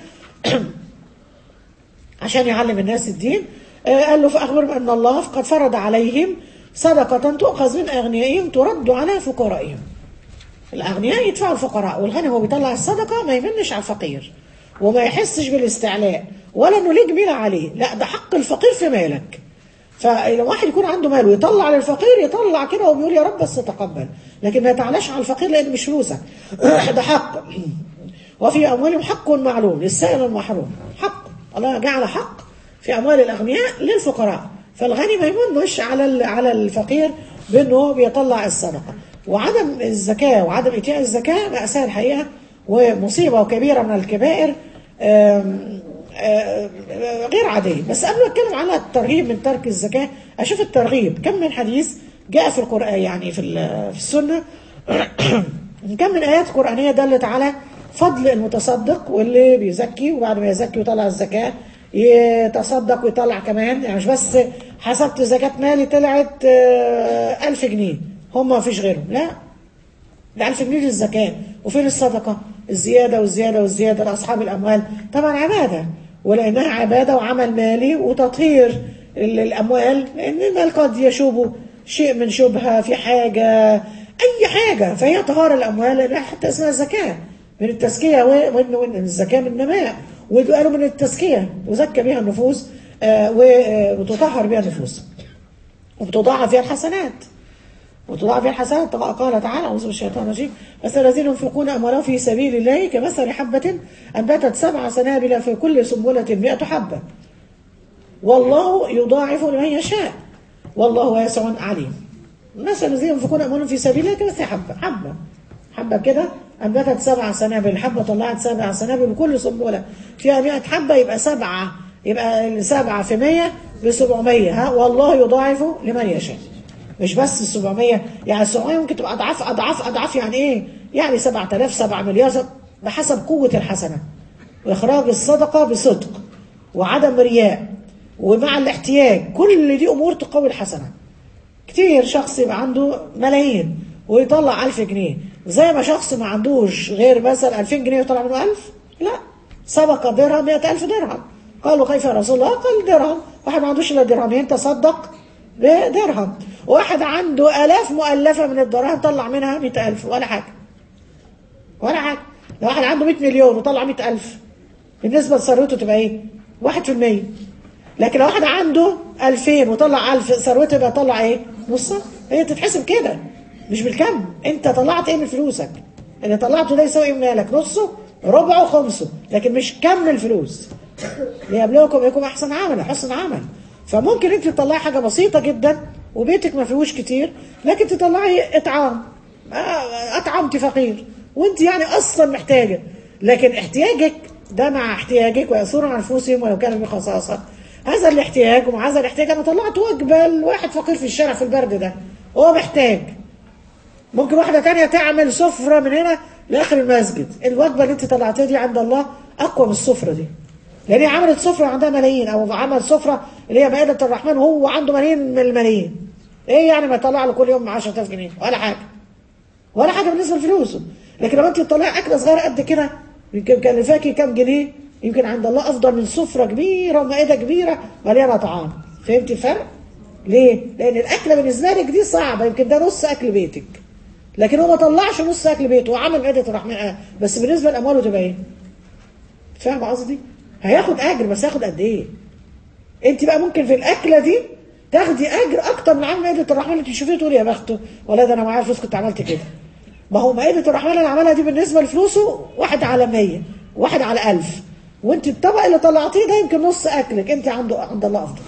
عشان يعلم الناس الدين قال له فأخبرهم أن الله قد فرض عليهم صدقة تؤخذ من أغنيائهم ترد على فقرائهم الأغنياء يدفعوا الفقراء والغني هو بيطلع الصدقة ما يمنش على الفقير وما يحسش بالاستعلاء ولا انه ليه جميلة عليه لا ده حق الفقير في مالك فلو واحد يكون عنده مال ويطلع للفقير يطلع كده وبيقول يا رب بس تقبل لكن ما يتعلاش على الفقير لان مش فلوسك ده حق وفي اموالهم حق معلوم للسائل المحروم حق الله جعل حق في اموال الاغنياء للفقراء فالغني ما يمنش على على الفقير بانه بيطلع الصدقه وعدم الزكاه وعدم اتياء الزكاه ماساه الحقيقه ومصيبه وكبيره من الكبائر آم آم غير عاديه بس قبل ما اتكلم على الترغيب من ترك الزكاه اشوف الترغيب كم من حديث جاء في القران يعني في في السنه كم من ايات قرانيه دلت على فضل المتصدق واللي بيزكي وبعد ما يزكي ويطلع الزكاه يتصدق ويطلع كمان يعني مش بس حسبت زكاة مالي طلعت ألف جنيه هم ما فيش غيرهم لا ده ألف جنيه للزكاة وفين الصدقة الزيادة والزيادة والزيادة لأصحاب الأموال طبعا عبادة ولأنها عبادة وعمل مالي وتطهير الأموال لأن المال قد يشوب شيء من شبهة في حاجة أي حاجة فهي طهارة الأموال حتى اسمها الزكاة من التزكية وإن الزكاة من النماء وقالوا من التزكية وزكى بها النفوس آه وتطهر بها النفوس وبتضاعف فيها الحسنات وتضاعف فيها الحسنات قال تعالى أعوذ بالشيطان الرجيم مثل الذين ينفقون أموالهم في سبيل الله كمثل حبة أنبتت سبع سنابل في كل سنبلة مئة حبة والله يضاعف لمن يشاء والله واسع عليم مثل الذين ينفقون أموالهم في سبيل الله كمثل حبة حبة حبة كده أنبتت سبع سنابل الحبة طلعت سبع سنابل وكل سنبلة فيها 100 حبة يبقى سبعة يبقى سبعة في 100 ب 700 ها والله يضاعف لمن يشاء مش بس ال 700 يعني ال 700 ممكن تبقى أضعاف أضعاف أضعاف يعني إيه؟ يعني 7000 7 مليار بحسب قوة الحسنة وإخراج الصدقة بصدق وعدم رياء ومع الاحتياج كل دي أمور تقوي الحسنة كتير شخص يبقى عنده ملايين ويطلع ألف جنيه زي ما شخص ما عندوش غير مثلا 2000 جنيه ويطلع منه ألف لا سبق درهم 100000 درهم قالوا كيف يا رسول الله قال درهم واحد ما عندوش إلا درهمين تصدق بدرهم واحد عنده آلاف مؤلفة من الدراهم طلع منها 100000 ولا حاجة ولا حاجة لو واحد عنده 100 مليون وطلع 100000 بالنسبة لثروته تبقى ايه؟ 1% لكن لو واحد عنده 2000 وطلع 1000 ثروته يبقى طلع ايه؟ نصها هي تتحسب كده مش بالكم انت طلعت ايه من فلوسك اللي طلعته ده يساوي مالك نصه ربعه خمسه لكن مش كم الفلوس ليبلوكم يكون احسن عمل حسن عمل فممكن انت تطلعي حاجه بسيطه جدا وبيتك ما فيهوش كتير لكن تطلعي اطعام آه، اطعمتي فقير وانت يعني اصلا محتاجه لكن احتياجك ده مع احتياجك ويأثرون عن انفسهم ولو كان بخصاصه هذا الاحتياج ومع هذا الاحتياج انا طلعت وجبه لواحد فقير في الشارع في البرد ده هو محتاج ممكن واحدة تانية تعمل سفرة من هنا لآخر المسجد الوجبة اللي انت طلعتها دي عند الله أقوى من السفرة دي لأن هي عملت سفرة عندها ملايين أو عمل سفرة اللي هي مائدة الرحمن وهو عنده ملايين من الملايين إيه يعني ما يطلع له كل يوم 10000 جنيه ولا حاجة ولا حاجة بالنسبة لفلوسه لكن لما انت تطلعي أكلة صغيرة قد كده يمكن كلفاكي كام جنيه يمكن عند الله أفضل من سفرة كبيرة ومائدة كبيرة مليانة طعام فهمتي الفرق؟ ليه؟ لأن الأكلة بالنسبة لك دي صعبة يمكن ده نص أكل بيتك لكن هو ما طلعش نص اكل بيته وعمل مائده الرحمن آه. بس بالنسبه لامواله تبقى ايه؟ فاهم قصدي؟ هياخد اجر بس هياخد قد ايه؟ انت بقى ممكن في الاكله دي تاخدي اجر اكتر من عمل مائده الرحمن اللي تشوفيه تقولي يا بخته ولا ده انا معايا فلوس كنت عملت كده ما هو مائده الرحمن اللي عملها دي بالنسبه لفلوسه واحد على 100 واحد على 1000 وانت الطبق اللي طلعتيه ده يمكن نص اكلك انت عنده عند الله افضل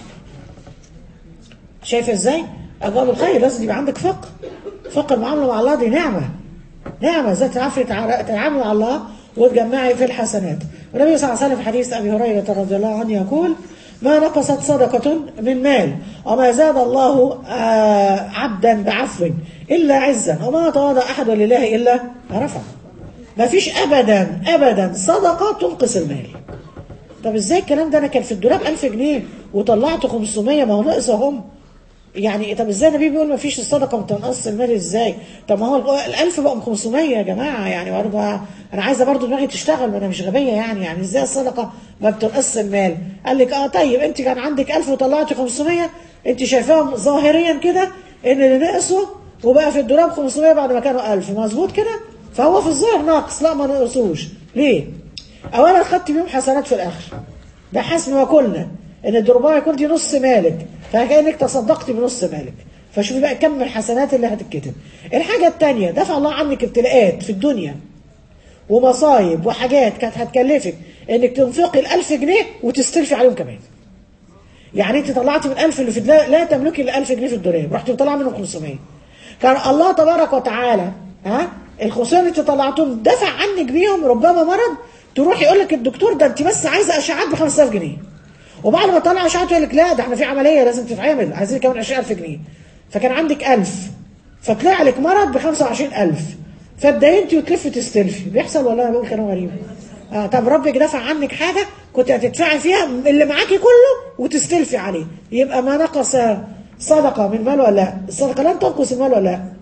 شايفه ازاي؟ ابواب الخير لازم يبقى عندك فقه فقه المعامله مع الله دي نعمه نعمه ازاي تعرفي تتعاملي مع الله وتجمعي في الحسنات والنبي صلى الله عليه وسلم في حديث ابي هريره رضي الله عنه يقول ما نقصت صدقة من مال وما زاد الله آه عبدا بعفو إلا عزا وما تواضع أحد لله إلا رفع ما فيش أبدا أبدا صدقة تنقص المال طب ازاي الكلام ده انا كان في الدولاب 1000 جنيه وطلعت 500 ما هو ناقص اهم يعني طب ازاي النبي بيقول ما فيش الصدقه ما تنقص المال ازاي طب ما هو ال1000 بقوا 500 يا جماعه يعني برضه انا عايزه برضه دماغي تشتغل ما انا مش غبيه يعني يعني ازاي الصدقه ما بتنقص المال قال لك اه طيب انت كان عندك 1000 وطلعتي 500 انت شايفاهم ظاهريا كده ان اللي نقصوا وبقى في الدولاب 500 بعد ما كانوا 1000 مظبوط كده فهو في الظاهر ناقص لا ما نقصوش ليه اولا خدت بيهم حسنات في الاخر ده حسب ما قلنا ان الدربايه يكون دي نص مالك فكانك تصدقت بنص مالك فشوفي بقى كم الحسنات اللي هتتكتب الحاجه الثانيه دفع الله عنك ابتلاءات في الدنيا ومصايب وحاجات كانت هتكلفك انك تنفقي ال1000 جنيه وتستلفي عليهم كمان يعني انت طلعتي من 1000 اللي في لا, لا تملكي ال 1000 جنيه في الدولاب رحتي مطلعه منهم 500 كان الله تبارك وتعالى ها ال 500 اللي انت طلعتهم دفع عنك بيهم ربما مرض تروح يقول لك الدكتور ده انت بس عايزه اشعاعات ب 5000 جنيه وبعد ما طلع اشعاعات يقول لك لا ده احنا في عمليه لازم تتعمل عايزين كمان 20000 جنيه فكان عندك 1000 فطلع لك مرض ب 25000 فاتدينتي وتلفي تستلفي بيحصل ولا انا بقول كلام غريب آه طب ربك دفع عنك حاجه كنت هتدفعي فيها اللي معاكي كله وتستلفي عليه يبقى ما نقص صدقه من مال ولا لا الصدقه لن تنقص المال ولا لا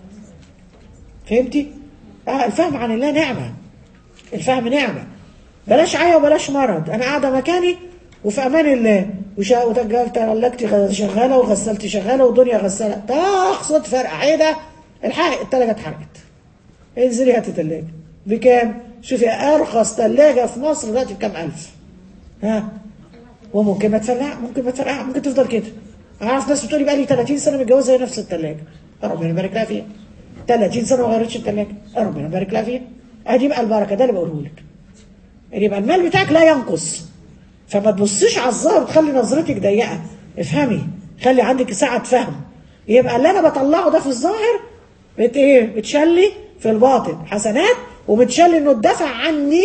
فهمتي آه الفهم عن الله نعمه الفهم نعمه بلاش عيا وبلاش مرض انا قاعده مكاني وفي امان الله وشا وتجلت تلجتي شغاله وغسلتي شغاله والدنيا غساله طخ صوت فرقع ايه ده الحق التلاجه اتحرقت انزلي هاتي تلاجه بكام شوفي ارخص تلاجه في مصر دلوقتي بكام الف ها وممكن ما تفرقع ممكن ما تفرقع ممكن تفضل كده اعرف ناس بتقولي بقى لي 30 سنه متجوزه هي نفس التلاجه ربنا يبارك لها فيها 30 سنه ما غيرتش التلاجه ربنا يبارك لها فيها ادي بقى البركه ده اللي بقوله لك يبقى المال بتاعك لا ينقص فما تبصيش على الظاهر وتخلي نظرتك ضيقه افهمي خلي عندك سعه فهم يبقى اللي انا بطلعه ده في الظاهر بت ايه بتشلي في الباطن حسنات وبتشلي انه اتدفع عني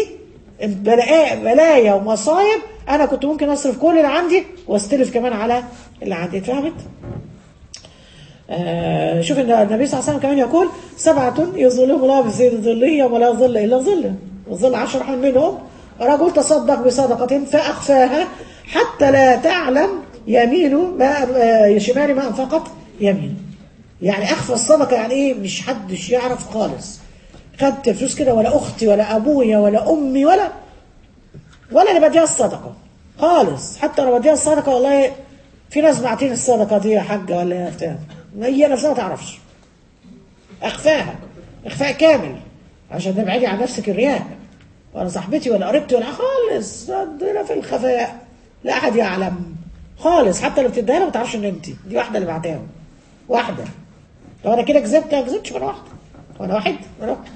بلايا ومصايب انا كنت ممكن اصرف كل اللي عندي واستلف كمان على اللي عندي اتفهمت آه شوف ان النبي صلى الله عليه وسلم كمان يقول سبعة يظلهم الله في ظله يوم لا ظل الا ظله الظل عشر حين منهم رجل تصدق بصدقة فأخفاها حتى لا تعلم يمينه ما آه، شماله ما أنفقت يمينه يعني أخفى الصدقة يعني إيه مش حدش يعرف خالص خدت الفلوس كده ولا أختي ولا أبويا ولا أمي ولا ولا اللي بديها الصدقة خالص حتى لو بديها الصدقة والله في ناس باعتين الصدقة دي يا حاجة ولا يا بتاع هي نفسها ما تعرفش أخفاها إخفاء كامل عشان تبعدي عن نفسك الرياء ولا صاحبتي ولا قريبتي ولا خالص ربنا في الخفاء لا أحد يعلم خالص حتى لو بتديها لها ما تعرفش إن أنت دي واحدة اللي بعتها واحدة لو أنا كده كذبت ما كذبتش ولا واحدة وأنا واحد ولا واحد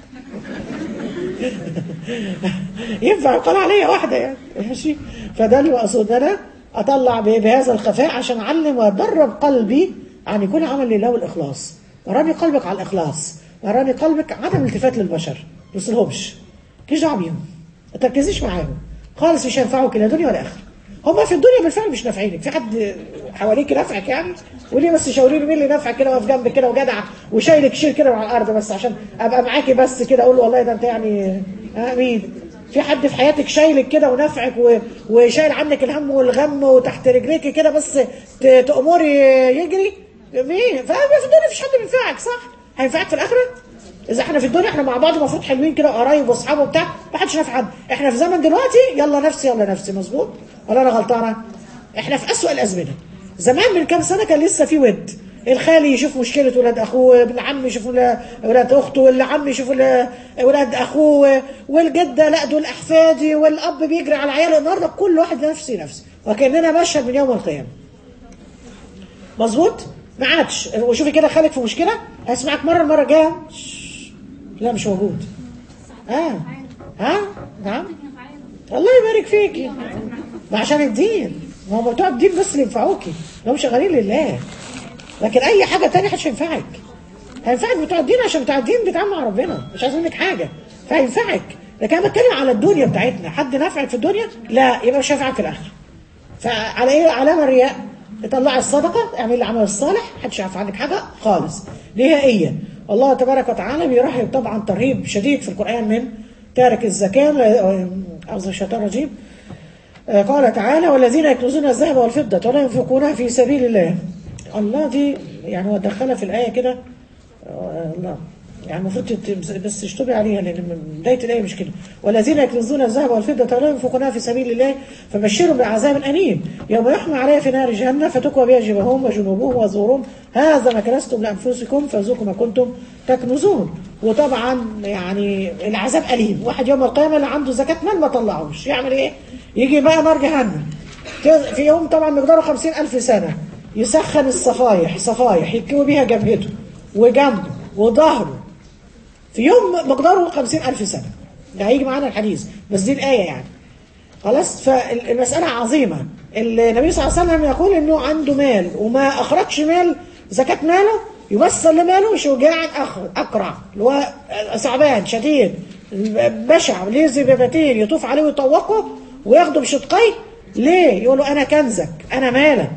ينفع يقال عليا واحدة يعني ماشي فده اللي مقصود انا اطلع ب- بهذا الخفاء عشان اعلم وادرب قلبي عن يكون عمل لله والاخلاص مراني قلبك على الاخلاص مراني قلبك عدم الالتفات للبشر ما توصلهمش مالكيش دعوه بيهم ما تركزيش معاهم خالص مش هينفعوك لا دنيا ولا اخره هما في الدنيا بالفعل مش نافعينك في حد حواليك نافعك يعني وليه بس شاوريني مين اللي نافعك كده واقف جنبك كده وجدع وشايلك شيل كده على الارض بس عشان ابقى معاكي بس كده اقول له والله ده انت يعني آه مين في حد في حياتك شايلك كده ونافعك و- وشايل عنك الهم والغم وتحت رجليك كده بس ت- تأمري يجري مين ففي الدنيا مفيش حد بينفعك صح هينفعك في الاخره اذا احنا في الدنيا احنا مع بعض المفروض حلوين كده قرايب واصحاب وبتاع ما حدش نافع حد احنا في زمن دلوقتي يلا نفسي يلا نفسي مظبوط ولا انا غلطانه احنا في اسوأ الازمنه زمان من كام سنه كان لسه في ود الخالي يشوف مشكله ولاد اخوه ابن عم يشوف ولا- ولاد اخته واللي عم يشوف ولا- ولاد اخوه والجده لا دول احفادي والاب بيجري على عياله النهارده كل واحد نفسي نفسي وكاننا مشهد من يوم القيامه مظبوط ما عادش وشوفي كده خالك في مشكله هيسمعك مره المره الجايه شش. لا مش موجود اه ها نعم الله يبارك فيكي ما عشان الدين ما هو بتوع الدين بس اللي ينفعوكي لو شغالين لله لكن اي حاجه تانية مش هينفعك هينفعك بتوع الدين عشان بتوع الدين بيتعامل مع ربنا مش عايز منك حاجه فهينفعك لكن انا بتكلم على الدنيا بتاعتنا حد نافعك في الدنيا لا يبقى مش هينفعك في الاخره فعلى ايه علامه الرياء طلعي الصدقه اعملي العمل الصالح محدش يعرف عنك حاجه خالص نهائيا الله تبارك وتعالى بيرحب طبعا ترهيب شديد في القران من تارك الزكاه اعوذ الشيطان الرجيم آه، قال تعالى والذين يكنزون الذهب والفضة ولا ينفقونها في سبيل الله الله دي يعني هو دخلها في الآية كده آه، الله يعني المفروض تت- بس تشتبه عليها لأن من بداية الآية مش كده والذين يكنزون الذهب والفضة ولا ينفقونها في سبيل الله فبشرهم بعذاب أليم يوم يحمى عليها في نار جهنم فتكوى بها جبههم وجنوبهم وظهورهم هذا ما كنزتم لأنفسكم فذوقوا ما كنتم تكنزون وطبعا يعني العذاب أليم واحد يوم القيامة اللي عنده زكاة مال ما طلعوش يعمل إيه؟ يجي بقى نار جهنم في يوم طبعا مقداره خمسين ألف سنة يسخن الصفايح صفايح يكوي بيها جبهته وجنبه وظهره في يوم مقداره خمسين ألف سنة ده هيجي معانا الحديث بس دي الآية يعني خلاص فالمسألة عظيمة النبي صلى الله عليه وسلم يقول انه عنده مال وما اخرجش مال زكاة ماله يمثل لماله شجاع أخ- اقرع اللي هو ثعبان شديد بشع ليه زبابتين يطوف عليه ويطوقه وياخده بشدقيه ليه؟ يقول له انا كنزك انا مالك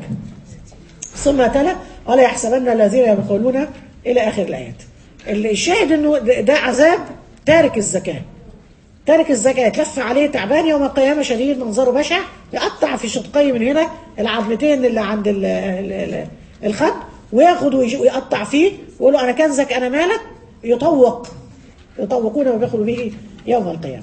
ثم تلا ولا يحسبن الذين يبخلون الى اخر الايات اللي الشاهد انه ده ده عذاب تارك الزكاه تارك الزكاة يتلف عليه تعبان يوم القيامة شديد منظره بشع يقطع في شدقي من هنا العظمتين اللي عند ال ال ال الخد وياخد ويجي- ويقطع فيه ويقول له أنا كنزك أنا مالك يطوق يطوقونه ويدخلوا به يوم القيامة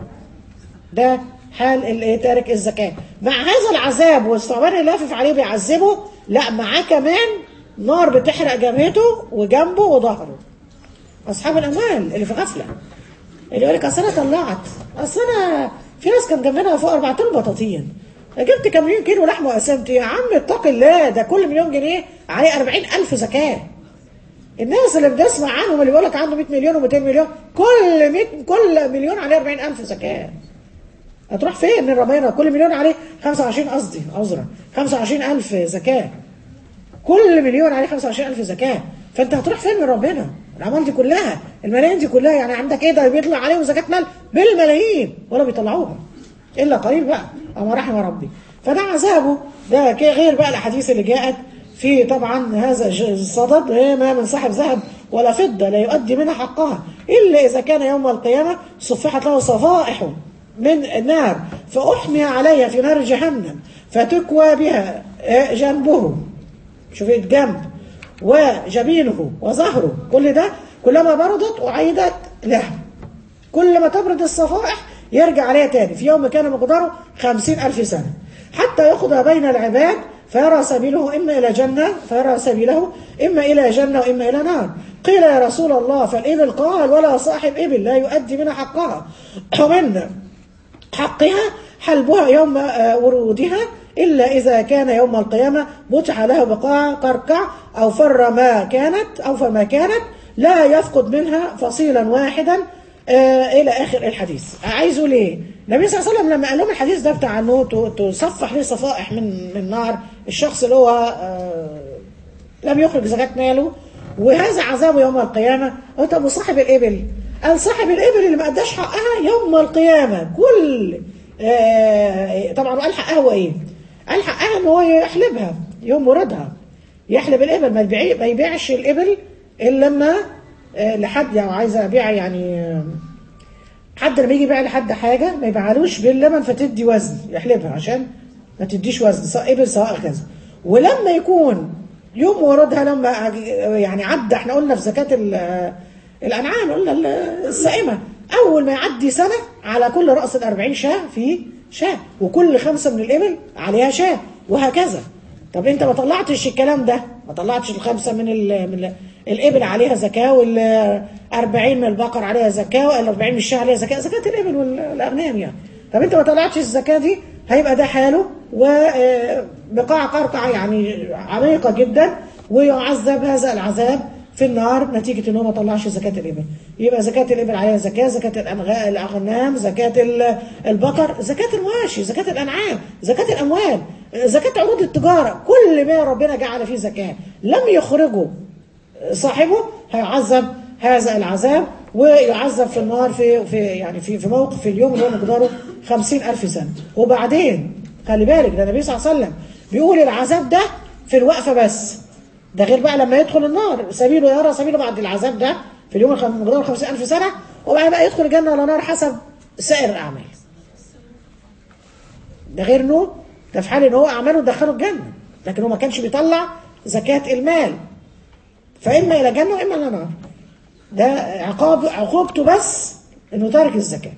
ده حال ال- تارك الزكاة مع هذا العذاب والثعبان اللي لافف عليه بيعذبه لا معاه كمان نار بتحرق جبهته وجنبه وظهره أصحاب الأموال اللي في غفلة اللي يقول لك اصل انا طلعت اصل انا في ناس كان جنبنا فوق 4 طن بطاطين جبت كام مليون كيلو لحمه وقسمت يا عم اتق الله ده كل مليون جنيه عليه 40000 زكاه الناس اللي بنسمع عنهم اللي بيقول لك عنده 100 مليون و200 مليون كل 100 كل مليون عليه 40000 زكاه هتروح فين من ربنا كل مليون عليه 25 قصدي عذرا 25000 زكاه كل مليون عليه 25000 زكاه فانت هتروح فين من ربنا الاموال دي كلها الملايين دي كلها يعني عندك ايه ده بيطلع عليهم زكاه مال بالملايين ولا بيطلعوها الا قليل بقى اما رحم ربي فده عذابه ده كي- غير بقى الاحاديث اللي جاءت في طبعا هذا الصدد ما من صاحب ذهب ولا فضة لا يؤدي منها حقها إلا إذا كان يوم القيامة صفحت له صفائح من النار فأحمي عليها في نار جهنم فتكوى بها جنبه شوف الجنب وجبينه وظهره كل ده كلما بردت أعيدت له كل ما تبرد الصفائح يرجع عليها تاني في يوم كان مقداره خمسين ألف سنة حتى يقضى بين العباد فيرى سبيله إما إلى جنة فيرى سبيله إما إلى جنة وإما إلى نار قيل يا رسول الله فالإبل قال ولا صاحب إبل لا يؤدي منها حقها ومن حقها حلبها يوم ورودها إلا إذا كان يوم القيامة بتح له بقاع قرقع أو فر ما كانت أو فما كانت لا يفقد منها فصيلا واحدا آه إلى آخر الحديث عايزه ليه النبي صلى الله عليه وسلم لما قال لهم الحديث ده بتاع أنه تصفح ليه صفائح من من نار الشخص اللي هو آه لم يخرج زكاة ماله وهذا عذابه يوم القيامة طب وصاحب الإبل قال صاحب الإبل اللي ما أداش حقها يوم القيامة كل آه طبعا قال حقها هو إيه قال حقها ان هو يحلبها يوم وردها يحلب الابل ما يبيع ما يبيعش الابل الا لما لحد يعني عايز ابيع يعني حد لما يجي يبيع لحد حاجه ما يبيعلوش باللبن فتدي وزن يحلبها عشان ما تديش وزن سواء ابل سواء كذا ولما يكون يوم وردها لما يعني عدى احنا قلنا في زكاه الانعام قلنا السائمه اول ما يعدي سنه على كل راس ال 40 شاه في شاه وكل خمسة من الإبل عليها شاه وهكذا طب انت ما طلعتش الكلام ده ما طلعتش الخمسة من ال من ال الإبل عليها زكاة وال 40 من البقر عليها زكاة وال 40 من الشاه عليها زكاة زكاة الإبل والأغنام يعني طب انت ما طلعتش الزكاة دي هيبقى ده حاله وبقاع قرقعة يعني عميقة جدا ويعذب هذا العذاب في النار نتيجة ان هو ما طلعش زكاة الإبل يبقى زكاة الإبل عليها زكاة زكاة الأغنام زكاة البقر زكاة المواشي زكاة الأنعام زكاة الأموال زكاة عروض التجارة كل ما ربنا جعل فيه زكاة لم يخرجه صاحبه هيعذب هذا العذاب ويعذب في النار في في يعني في في موقف في اليوم اللي هو مقداره 50000 سنة وبعدين خلي بالك ده النبي صلى الله عليه وسلم بيقول العذاب ده في الوقفة بس ده غير بقى لما يدخل النار سبيله يرى سبيله بعد العذاب ده في اليوم مقداره 50000 سنة وبعدين بقى يدخل الجنة ولا نار حسب سائر الأعمال ده غير انه ده في حال ان هو اعماله دخله الجنة لكن هو ما كانش بيطلع زكاة المال فإما إلى جنة وإما إلى نار ده عقاب عقوبته بس انه تارك الزكاة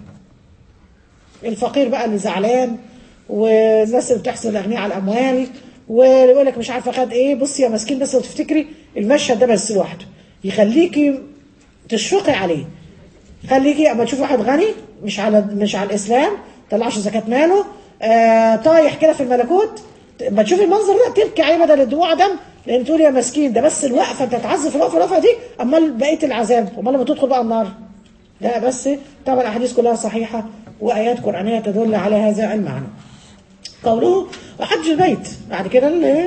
الفقير بقى اللي زعلان والناس اللي بتحسن الاغنياء على الاموال ويقول لك مش عارفه خد ايه بصي يا مسكين بس لو تفتكري المشهد ده بس لوحده يخليكي تشفقي عليه خليكي اما تشوف واحد غني مش على مش على الاسلام طلعش زكاه ماله آه طايح كده في الملكوت ما تشوفي المنظر ده تبكي عليه بدل الدموع دم لان تقول يا مسكين ده بس الوقفه انت تعذب في الوقفه الوقفه دي امال بقيه العذاب امال لما تدخل بقى النار لا بس طبعا الاحاديث كلها صحيحه وايات قرانيه تدل على هذا المعنى قوله وحج البيت بعد كده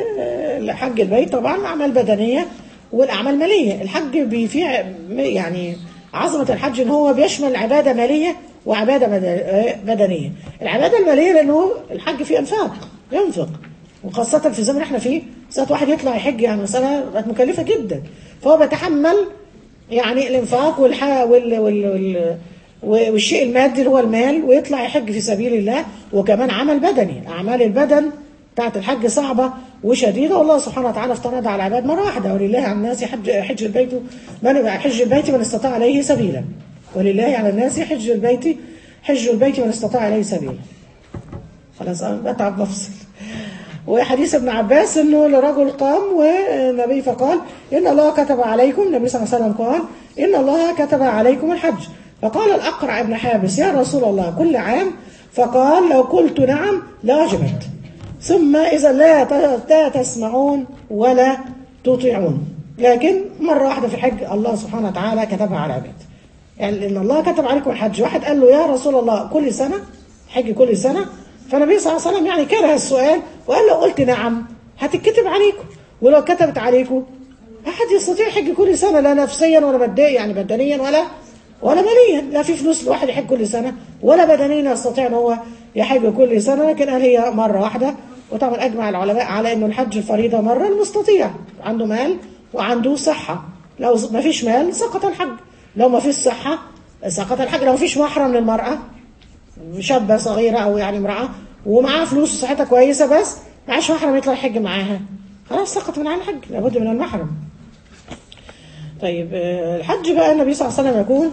حج البيت طبعا اعمال بدنيه والاعمال ماليه الحج فيه يعني عظمه الحج ان هو بيشمل عباده ماليه وعباده بدنيه العباده الماليه لانه الحج فيه انفاق ينفق وخاصة في الزمن احنا فيه ساعة واحد يطلع يحج يعني مسألة بقت مكلفة جدا فهو بيتحمل يعني الانفاق والح وال... وال... وال... والشيء المادي اللي هو المال ويطلع يحج في سبيل الله وكمان عمل بدني أعمال البدن بتاعت الحج صعبة وشديدة والله سبحانه وتعالى افترض على العباد مرة واحدة ولله على الناس حج, حج البيت من حج البيت من استطاع عليه سبيلا ولله على الناس حج البيت حج البيت من استطاع عليه سبيلا خلاص أنا بتعب بفصل وحديث ابن عباس انه لرجل قام والنبي فقال ان الله كتب عليكم النبي صلى الله عليه وسلم قال ان الله كتب عليكم الحج فقال الأقرع ابن حابس يا رسول الله كل عام فقال لو قلت نعم لوجبت ثم إذا لا تسمعون ولا تطيعون لكن مرة واحدة في الحج الله سبحانه وتعالى كتبها على العباد يعني إن الله كتب عليكم الحج واحد قال له يا رسول الله كل سنة حج كل سنة فالنبي صلى الله عليه وسلم يعني كره السؤال وقال لو قلت نعم هتتكتب عليكم ولو كتبت عليكم أحد يستطيع حج كل سنة لا نفسيا ولا ماديا يعني بدنيا ولا ولا ماليا لا في فلوس الواحد يحج كل سنة ولا بدنيا يستطيع ان هو يحج كل سنة لكن قال هي مرة واحدة وطبعا اجمع العلماء على انه الحج الفريضه مره المستطيع عنده مال وعنده صحه لو ما فيش مال سقط الحج لو ما فيش صحه سقط الحج لو ما فيش محرم للمراه شابه صغيره او يعني امراه ومعاها فلوس وصحتها كويسه بس معاش محرم يطلع يحج معاها خلاص سقط من على الحج لابد من المحرم طيب آه، الحج بقى النبي صلى الله عليه وسلم يقول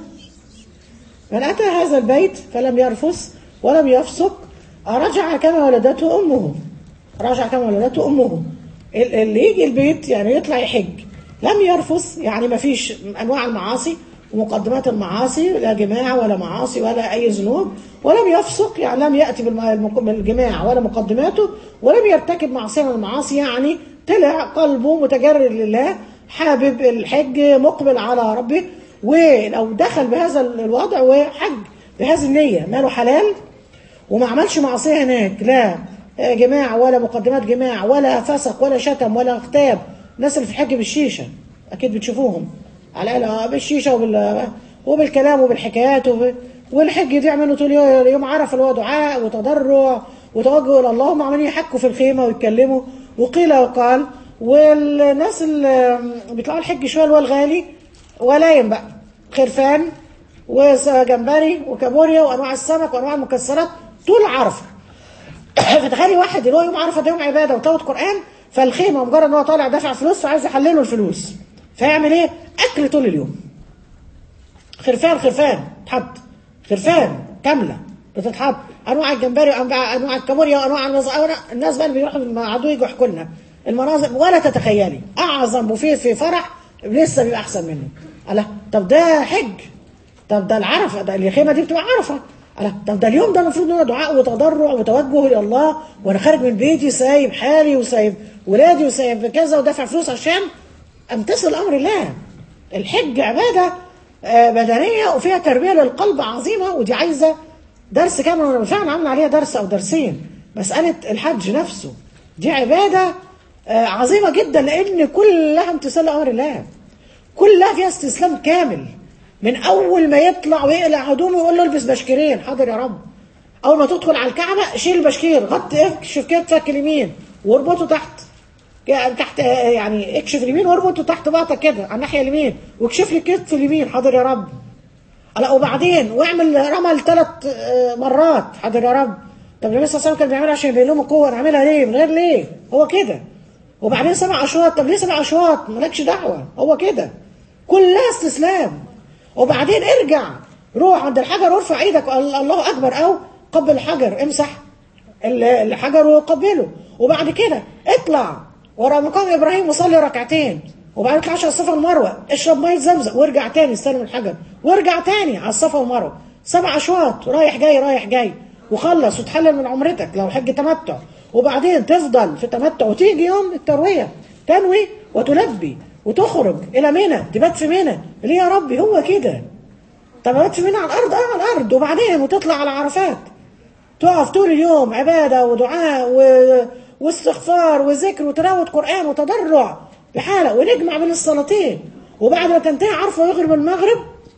من أتى هذا البيت فلم يرفث ولم يفسق رجع كما ولدته أمه رجع كما ولدته أمه ال- اللي يجي البيت يعني يطلع يحج لم يرفث يعني ما فيش أنواع المعاصي ومقدمات المعاصي لا جماع ولا معاصي ولا أي ذنوب ولم يفسق يعني لم يأتي بالم- المق- بالجماع ولا مقدماته ولم يرتكب معصية من المعاصي يعني طلع قلبه متجرد لله حابب الحج مقبل على ربه ولو دخل بهذا الوضع وحج بهذه النية ماله حلال وما عملش معصية هناك لا جماع ولا مقدمات جماع ولا فسق ولا شتم ولا اغتاب الناس اللي في الحج بالشيشة أكيد بتشوفوهم على الأقل بالشيشة وبال وبالكلام وبالحكايات وب... والحج يضيع منه طول يوم يوم عرفه اللي هو دعاء وتضرع وتوجه الى الله هم عمالين يحكوا في الخيمه ويتكلموا وقيل وقال والناس اللي بيطلعوا الحج شويه اللي هو الغالي ولايم بقى خرفان وجمبري وكابوريا وانواع السمك وانواع المكسرات طول عرفه فتخيلي واحد اللي هو يوم عرفه ده يوم عباده وتلاوه قران فالخيمه مجرد ان هو طالع دافع فلوس فعايز يحلله الفلوس فيعمل ايه؟ اكل طول اليوم خرفان خرفان تحط خرفان كامله بتتحط انواع الجمبري وانواع انواع الكابوريا وانواع المز... الناس بقى اللي بيروحوا مع عدو يجوا يحكوا لنا المناظر ولا تتخيلي اعظم بوفيه في فرح لسه بيبقى احسن منه الله طب ده حج طب ده العرفه ده الخيمه دي بتبقى عرفه الله طب ده اليوم ده المفروض ان هو دعاء وتضرع وتوجه الى الله وانا خارج من بيتي سايب حالي وسايب ولادي وسايب كذا ودافع فلوس عشان امتثل امر الله الحج عباده آه، بدنيه وفيها تربيه للقلب عظيمه ودي عايزه درس كامل وانا فعلا عامله عليها درس او درسين مساله الحج نفسه دي عباده آه، عظيمه جدا لان كلها امتثال لامر الله كلها فيها استسلام كامل من اول ما يطلع ويقلع هدومه ويقول له البس بشكيرين حاضر يا رب اول ما تدخل على الكعبه شيل البشكير غطي اكشف كتفك اليمين واربطه تحت يعني تحت يعني اكشف اليمين واربطه تحت باطك كده على الناحيه اليمين واكشف لي كتف اليمين حاضر يا رب لا وبعدين واعمل رمل ثلاث مرات حاضر يا رب طب النبي صلى الله عليه وسلم كان بيعملها عشان يبين لهم القوه نعملها ليه من غير ليه هو كده وبعدين سبع اشواط طب ليه سبع اشواط مالكش دعوه هو كده كلها استسلام وبعدين ارجع روح عند الحجر وارفع ايدك وقال الله اكبر او قبل الحجر امسح ال- الحجر وقبله وبعد كده اطلع ورا مقام ابراهيم وصلي ركعتين وبعدين اطلع على الصفا والمروه اشرب ميه زمزم وارجع تاني استلم الحجر وارجع تاني على الصفا والمروه سبع اشواط رايح جاي رايح جاي وخلص وتحلل من عمرتك لو حج تمتع وبعدين تفضل في تمتع وتيجي يوم الترويه تنوي وتلبي وتخرج الى منى تبات في منى ليه يا ربي هو كده طب ابات في منى على الارض اه على الارض وبعدين وتطلع على عرفات تقف طول اليوم عبادة ودعاء و... واستغفار وذكر وتلاوة قرآن وتضرع بحالة ونجمع بين الصلاتين وبعد ما تنتهي عرفة ويغرب المغرب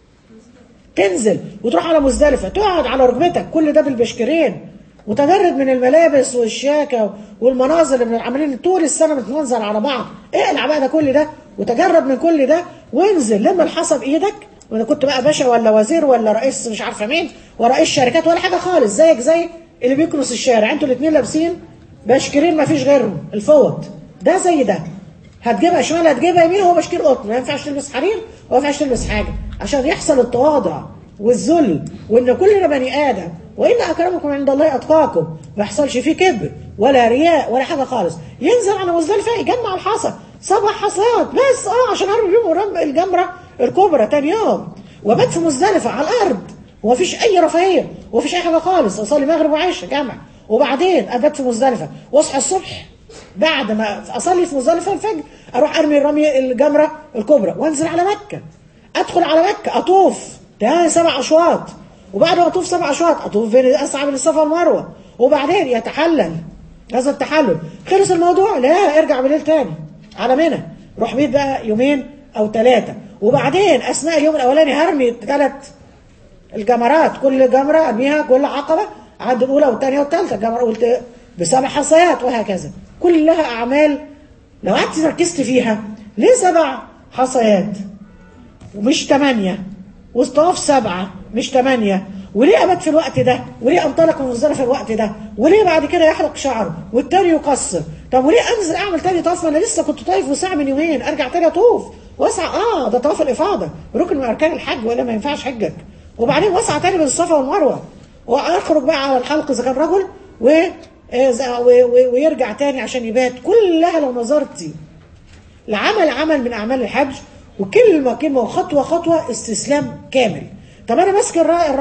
تنزل وتروح على مزدلفة تقعد على ركبتك كل ده بالبشكرين وتجرد من الملابس والشياكة والمناظر اللي عاملين طول السنة بتنظر على بعض اقلع بقى ده كل ده وتجرد من كل ده وانزل لما الحصى بايدك وانا كنت بقى باشا ولا وزير ولا رئيس مش عارفه مين ورئيس شركات ولا حاجه خالص زيك زي اللي بيكنس الشارع انتوا الاثنين لابسين بشكرين ما فيش غيرهم الفوط ده زي ده هتجيبها شمال هتجيبها يمين هو بشكير قطن ما ينفعش تلبس حرير وما ينفعش تلبس حاجه عشان يحصل التواضع والذل وان كلنا بني ادم وان اكرمكم عند الله اتقاكم ما يحصلش فيه كبر ولا رياء ولا حاجه خالص ينزل على مزدلفه يجمع الحصى سبع حصيات بس اه عشان ارمي بيهم ورم الجمره الكبرى تاني يوم وبات في مزدلفه على الارض ومفيش اي رفاهيه ومفيش اي حاجه خالص اصلي مغرب وعشاء جامع وبعدين ابات في مزدلفه واصحى الصبح بعد ما اصلي في مزدلفه الفجر اروح ارمي الرمي الجمره الكبرى وانزل على مكه ادخل على مكه اطوف تاني سبع اشواط وبعد ما اطوف سبع اشواط اطوف بين اسعى بين الصفا والمروه وبعدين يتحلل هذا التحلل خلص الموضوع لا ارجع بالليل تاني على منى روح بيت بقى يومين او ثلاثه وبعدين اثناء اليوم الاولاني هرمي ثلاث الجمرات كل جمره ارميها كل عقبه عند الاولى والثانيه والثالثه الجمره قلت بسبع حصيات وهكذا كلها أعمال لو قعدت ركزت فيها ليه سبع حصيات ومش ثمانية والطواف سبعة مش ثمانية وليه أبات في الوقت ده وليه أنطلق من مزدلفة في الوقت ده وليه بعد كده يحلق شعره والتاني يقصر طب وليه أنزل أعمل تاني طواف ما أنا لسه كنت طايف وساعة من يومين أرجع تاني أطوف واسعى آه ده طواف الإفاضة ركن من أركان الحج ولا ما ينفعش حجك وبعدين واسعى تاني بين الصفا والمروة وأخرج بقى على الحلق إذا كان رجل و ويرجع تاني عشان يبات كلها لو نظرتي العمل عمل من أعمال الحج وكلمة كلمة وخطوة خطوة استسلام كامل طب أنا ماسك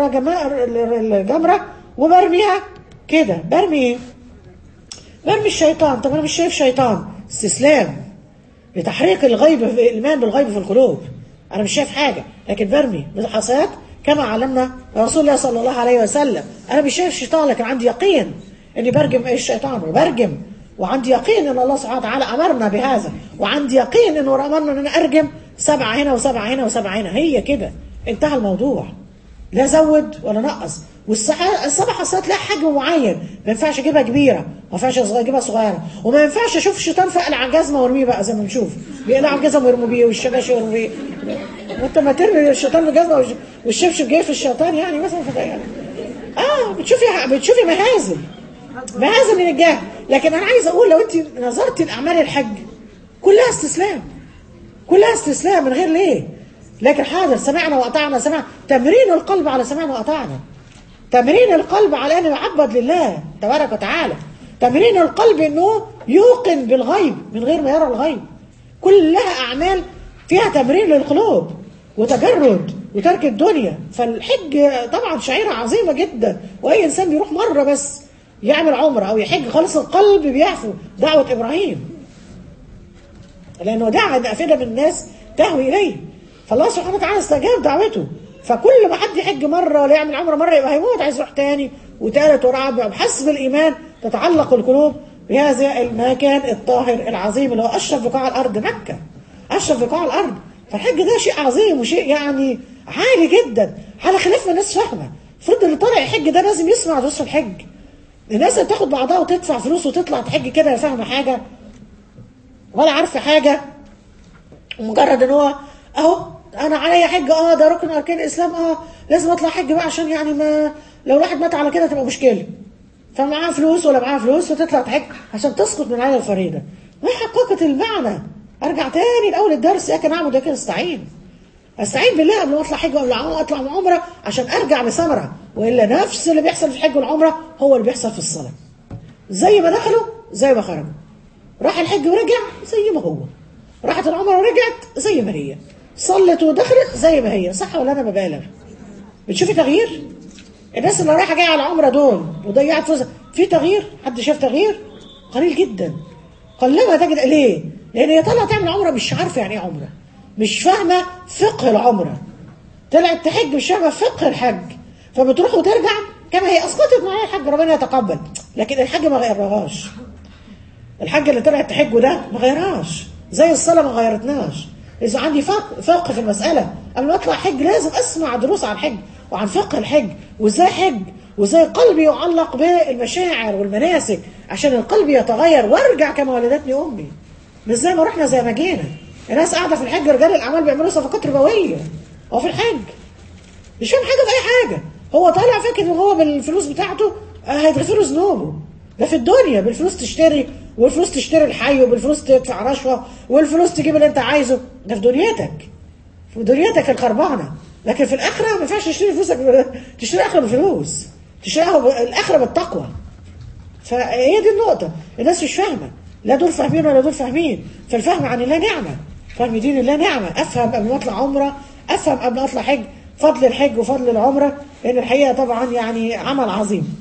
الجمرة وبرميها كده برمي ايه؟ برمي الشيطان طب أنا مش شايف شيطان استسلام لتحريق الغيب في الإيمان بالغيب في القلوب أنا مش شايف حاجة لكن برمي بالحصيات كما علمنا رسول الله صلى الله عليه وسلم أنا مش شايف الشيطان لكن عندي يقين إني برجم إيه الشيطان وبرجم وعندي يقين ان الله سبحانه وتعالى امرنا بهذا وعندي يقين انه امرنا ان انا ارجم سبعه هنا وسبعه هنا وسبعه هنا هي كده انتهى الموضوع لا زود ولا نقص والسبع حصات لها حجم معين ما ينفعش اجيبها كبيره ما ينفعش اجيبها صغيره وما ينفعش اشوف الشيطان فقلع على الجزمه وارميه بقى زي ما بنشوف بيقلعوا الجزمه ويرموا بيه والشباشي ويرموا بيه وانت ما ترمي الشيطان بالجزمه والشبشب جاي في الشيطان يعني مثلا يعني اه بتشوفي بتشوفي مهازل مهازل من الجهل لكن انا عايز اقول لو انت نظرتي لاعمال الحج كلها استسلام كلها استسلام من غير ليه لكن حاضر سمعنا واطعنا سمعنا تمرين القلب على سمعنا واطعنا تمرين القلب على انه يعبد لله تبارك وتعالى تمرين القلب انه يوقن بالغيب من غير ما يرى الغيب كلها اعمال فيها تمرين للقلوب وتجرد وترك الدنيا فالحج طبعا شعيرة عظيمة جدا واي انسان بيروح مرة بس يعمل عمره او يحج خالص القلب بيعفو دعوة ابراهيم لانه دعا ان افئده من الناس تهوي اليه فالله سبحانه وتعالى استجاب دعوته فكل ما حد يحج مره ولا يعمل عمره مره يبقى هيموت عايز يروح تاني وتالت ورابع بحسب الايمان تتعلق القلوب بهذا المكان الطاهر العظيم اللي هو اشرف بقاع الارض مكه اشرف بقاع الارض فالحج ده شيء عظيم وشيء يعني عالي جدا على خلاف ما الناس فاهمه المفروض اللي طالع يحج ده لازم يسمع دروس الحج الناس اللي بتاخد بعضها وتدفع فلوس وتطلع تحج كده لا فاهمه حاجه ولا عارفه حاجه مجرد ان هو اهو انا عليا حج اه ده ركن اركان الاسلام اه لازم اطلع حج بقى عشان يعني ما لو الواحد مات على كده تبقى مشكله فمعاه فلوس ولا معاه فلوس وتطلع تحج عشان تسقط من على الفريضه ما حققت المعنى ارجع تاني لاول الدرس يا كان اعمل كده استعين استعين بالله قبل ما اطلع حج وقبل ما اطلع من عمره عشان ارجع لثمره والا نفس اللي بيحصل في الحج والعمره هو اللي بيحصل في الصلاه زي ما دخلوا زي ما خرجوا راح الحج ورجع زي ما هو راحت العمره ورجعت زي ما هي صلت ودخلت زي ما هي صح ولا انا ببالغ بتشوفي تغيير الناس اللي رايحه جايه على العمره دول وضيعت فلوسها في تغيير حد شاف تغيير قليل جدا قلما تجد ليه لان هي طالعه تعمل عمره مش عارفه يعني ايه عمره مش فاهمه فقه العمره طلعت تحج مش فاهمه فقه الحج فبتروح وترجع كما هي اسقطت معايا الحج ربنا يتقبل لكن الحج ما غيرهاش الحج اللي طلعت تحجه ده ما غيرهاش زي الصلاه ما غيرتناش اذا عندي فقه فقه في المساله قبل ما اطلع حج لازم اسمع دروس عن الحج وعن فقه الحج وازاي حج وازاي قلبي يعلق بالمشاعر والمناسك عشان القلب يتغير وارجع كما ولدتني امي مش زي ما رحنا زي ما جينا الناس قاعده في الحج رجال الاعمال بيعملوا صفقات ربويه هو في الحج مش فاهم حاجه في اي حاجه هو طالع فاكر ان هو بالفلوس بتاعته هيتغفر له ذنوبه ده في الدنيا بالفلوس تشتري والفلوس تشتري الحي وبالفلوس تدفع رشوه والفلوس تجيب اللي انت عايزه ده في دنيتك في دنيتك الخربانه لكن في الاخره ما ينفعش تشتري فلوسك تشتري الاخره بالفلوس تشتري الاخره بالتقوى فهي دي النقطه الناس مش فاهمه لا دول فاهمين ولا دول فاهمين فالفهم عن الله نعمه فهم دين الله نعمه افهم قبل ما اطلع عمره افهم قبل ما اطلع حج فضل الحج وفضل العمره لان الحقيقه طبعا يعني عمل عظيم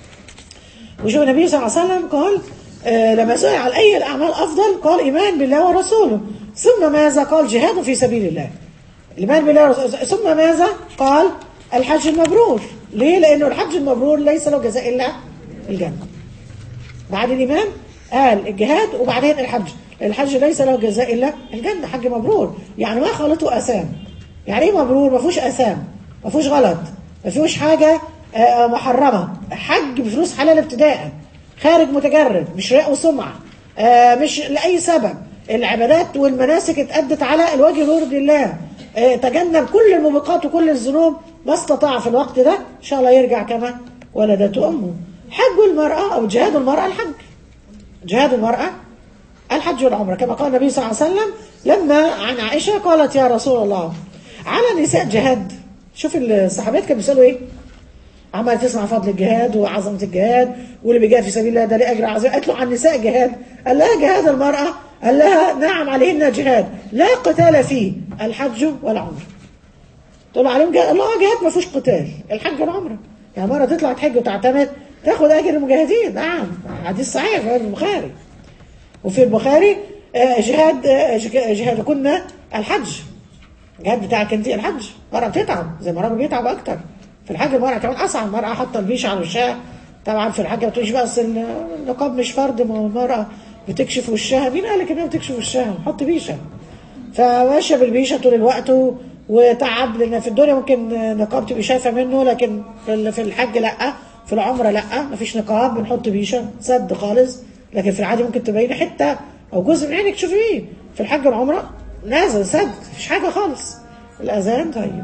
وشوف النبي صلى الله عليه وسلم قال آه لما سئل على اي الاعمال افضل قال ايمان بالله ورسوله ثم ماذا قال جهاد في سبيل الله الايمان بالله ورسوله ثم ماذا قال الحج المبرور ليه لانه الحج المبرور ليس له جزاء الا الجنه بعد الايمان قال الجهاد وبعدين الحج الحج ليس له جزاء الا الجنه حج مبرور يعني ما خلطه اثام يعني ايه مبرور ما فيهوش اثام ما فيهوش غلط ما فيهوش حاجه محرمه حج بفلوس حلال ابتداء خارج متجرد مش رياء وسمعه آه مش لاي سبب العبادات والمناسك اتأدت على الوجه يرضي الله آه تجنب كل الموبقات وكل الذنوب ما استطاع في الوقت ده ان شاء الله يرجع كما ولدته امه حج المراه او جهاد المراه الحج جهاد المراه الحج والعمره كما قال النبي صلى الله عليه وسلم لما عن عائشه قالت يا رسول الله على النساء جهاد شوف الصحابات كانوا بيسالوا ايه عمالة تسمع فضل الجهاد وعظمة الجهاد واللي بيجاهد في سبيل الله ده ليه أجر عظيم قالت له عن النساء جهاد قال لها جهاد المرأة قال لها نعم عليهن جهاد لا قتال فيه الحج والعمرة تقول له عليهم جهاد الله جهاد ما فيهوش قتال الحج والعمرة يعني مرة تطلع تحج وتعتمد تاخد أجر المجاهدين نعم حديث صحيح في البخاري وفي البخاري جهاد جهاد كنا الحج الجهاد بتاعك انت الحج مرة بتتعب زي ما الراجل بيتعب أكتر في الحج المرأة كمان أصعب المرأة حاطة البيش على وشها طبعا في الحج ما تقوليش بقى أصل النقاب مش فرض ما هو المرأة بتكشف وشها مين قال لك إنها بتكشف وشها؟ حط بيشة فماشية بالبيشة طول الوقت وتعب لأن في الدنيا ممكن نقاب تبقي شايفة منه لكن في في الحج لأ في العمرة لأ مفيش نقاب بنحط بيشة سد خالص لكن في العادي ممكن تبين حتة أو جزء من عينك تشوفيه في الحج والعمرة نازل سد مفيش حاجة خالص الأذان طيب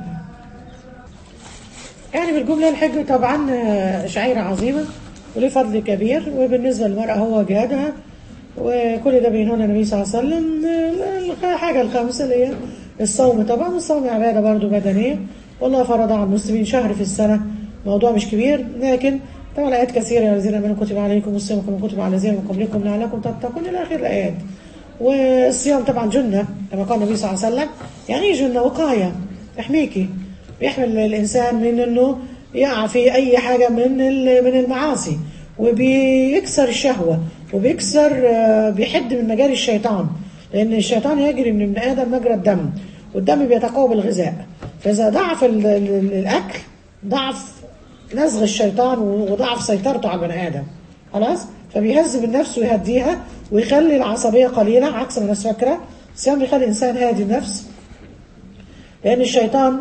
يعني بالجملة الحج طبعا شعيرة عظيمة وليه فضل كبير وبالنسبة للمرأة هو جهادها وكل ده بينهنا النبي صلى الله عليه وسلم الحاجة الخامسة اللي هي الصوم طبعا الصوم عبادة برضه بدنية والله فرض على المسلمين شهر في السنة موضوع مش كبير لكن طبعا آيات كثيرة يا الذين آمنوا كتب عليكم الصيام كما كتب على الذين من قبلكم لعلكم تتقون إلى آخر الآيات والصيام طبعا جنة كما قال النبي صلى الله عليه وسلم يعني جنة وقاية تحميكي بيحمل الإنسان من أنه يقع في أي حاجة من من المعاصي وبيكسر الشهوة وبيكسر بيحد من مجاري الشيطان لأن الشيطان يجري من ابن آدم مجرى الدم والدم بيتقوى بالغذاء فإذا ضعف الأكل ضعف نزغ الشيطان وضعف سيطرته على البني آدم خلاص فبيهذب النفس ويهديها ويخلي العصبية قليلة عكس ما الناس فاكرة الصيام بيخلي الإنسان هادي النفس لأن الشيطان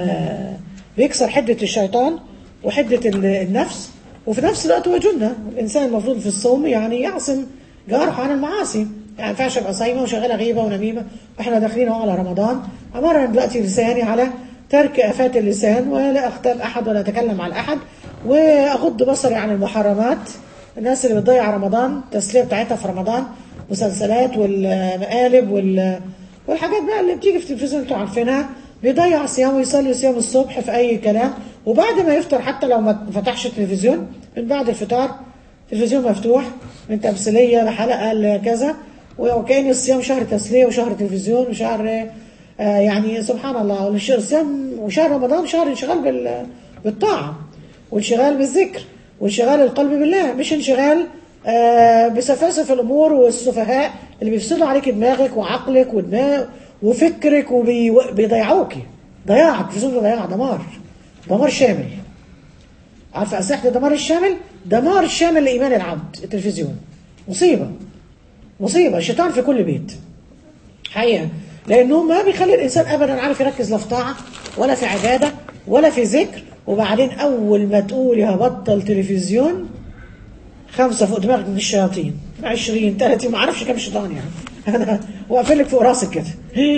بيكسر حدة الشيطان وحدة النفس وفي نفس الوقت هو جنة الإنسان المفروض في الصوم يعني يعصم جارحه عن المعاصي يعني ما ينفعش ابقى صايمه وشغاله غيبه ونميمه واحنا داخلين اهو على رمضان امرنا دلوقتي لساني على ترك افات اللسان ولا اختاب احد ولا اتكلم على احد واغض بصري عن المحرمات الناس اللي بتضيع رمضان التسليه بتاعتها في رمضان مسلسلات والمقالب وال والحاجات بقى اللي بتيجي في التلفزيون انتوا عارفينها بيضيع صيام ويصلي صيام الصبح في اي كلام وبعد ما يفطر حتى لو ما فتحش التلفزيون من بعد الفطار التلفزيون مفتوح من تمثيليه لحلقه لكذا وكأن الصيام شهر تسليه وشهر تلفزيون وشهر آه يعني سبحان الله الصيام وشهر رمضان شهر انشغال بالطاعه وانشغال بالذكر وانشغال القلب بالله مش انشغال آه بسفاسف الامور والسفهاء اللي بيفسدوا عليك دماغك وعقلك ودماغ وفكرك وبيضيعوكي ضياع التلفزيون ده ضياع دمار دمار شامل عارفه اسلحه الدمار الشامل دمار شامل لايمان العبد التلفزيون مصيبه مصيبه الشيطان في كل بيت حقيقه لانه ما بيخلي الانسان ابدا عارف يركز لا في طاعه ولا في عباده ولا في ذكر وبعدين اول ما تقولي هبطل تلفزيون خمسه فوق دماغك من الشياطين 20 30 ما اعرفش كام شيطان يعني انا واقفل لك فوق راسك كده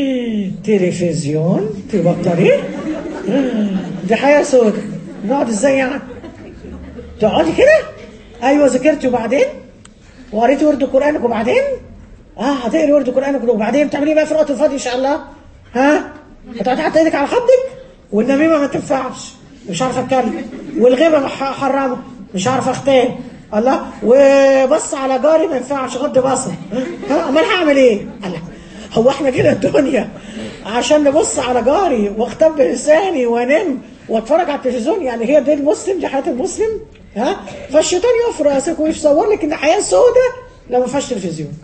تلفزيون تبطلي دي حياه سودة نقعد ازاي يعني تقعدي كده ايوه ذاكرتي وبعدين وقريتي ورد قرانك وبعدين اه هتقري ورد قرانك وبعدين بتعملي ايه بقى في الوقت الفاضي ان شاء الله ها هتقعدي حاطه ايدك على خدك والنميمه ما تنفعش مش عارفه اتكلم والغيبه حرامه مش عارفه اختار الله وبص على جاري ما ينفعش غض بصر امال هعمل ايه الله هو احنا كده الدنيا عشان نبص على جاري واختب لساني وانام واتفرج على التلفزيون يعني هي دي المسلم دي حياه المسلم ها فالشيطان يقف راسك ويصور لك ان حياه سودة لو ما فيهاش تلفزيون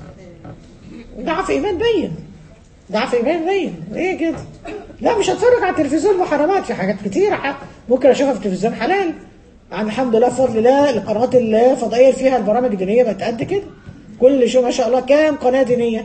ضعف ايمان بين ضعف ايمان بين ايه كده لا مش هتفرج على التلفزيون محرمات في حاجات كتيره ممكن اشوفها في التلفزيون حلال يعني الحمد لله بفضل الله القنوات الفضائيه فيها البرامج الدينيه بقت قد كده كل شو ما شاء الله كام قناه دينيه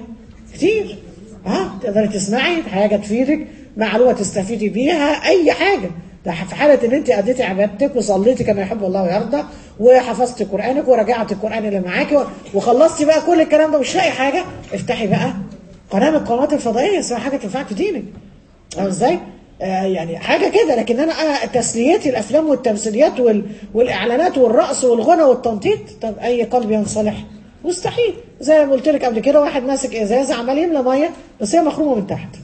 كتير ها تقدري تسمعي حاجه تفيدك معلومه تستفيدي بيها اي حاجه ده في حاله ان انت اديتي عبادتك وصليتي كما يحب الله ويرضى وحفظتي قرانك وراجعتي القران اللي معاكي وخلصتي بقى كل الكلام ده مش لاقي حاجه افتحي بقى قناه من القنوات الفضائيه اسمها حاجه تنفعك في دينك أو ازاي؟ آه يعني حاجه كده لكن انا انا تسليتي الافلام والتمثيليات وال والاعلانات والرقص والغنى والتنطيط طب اي قلب ينصلح مستحيل زي ما قلت لك قبل كده واحد ماسك ازازه عمال يملى ميه بس هي مخرومه من تحت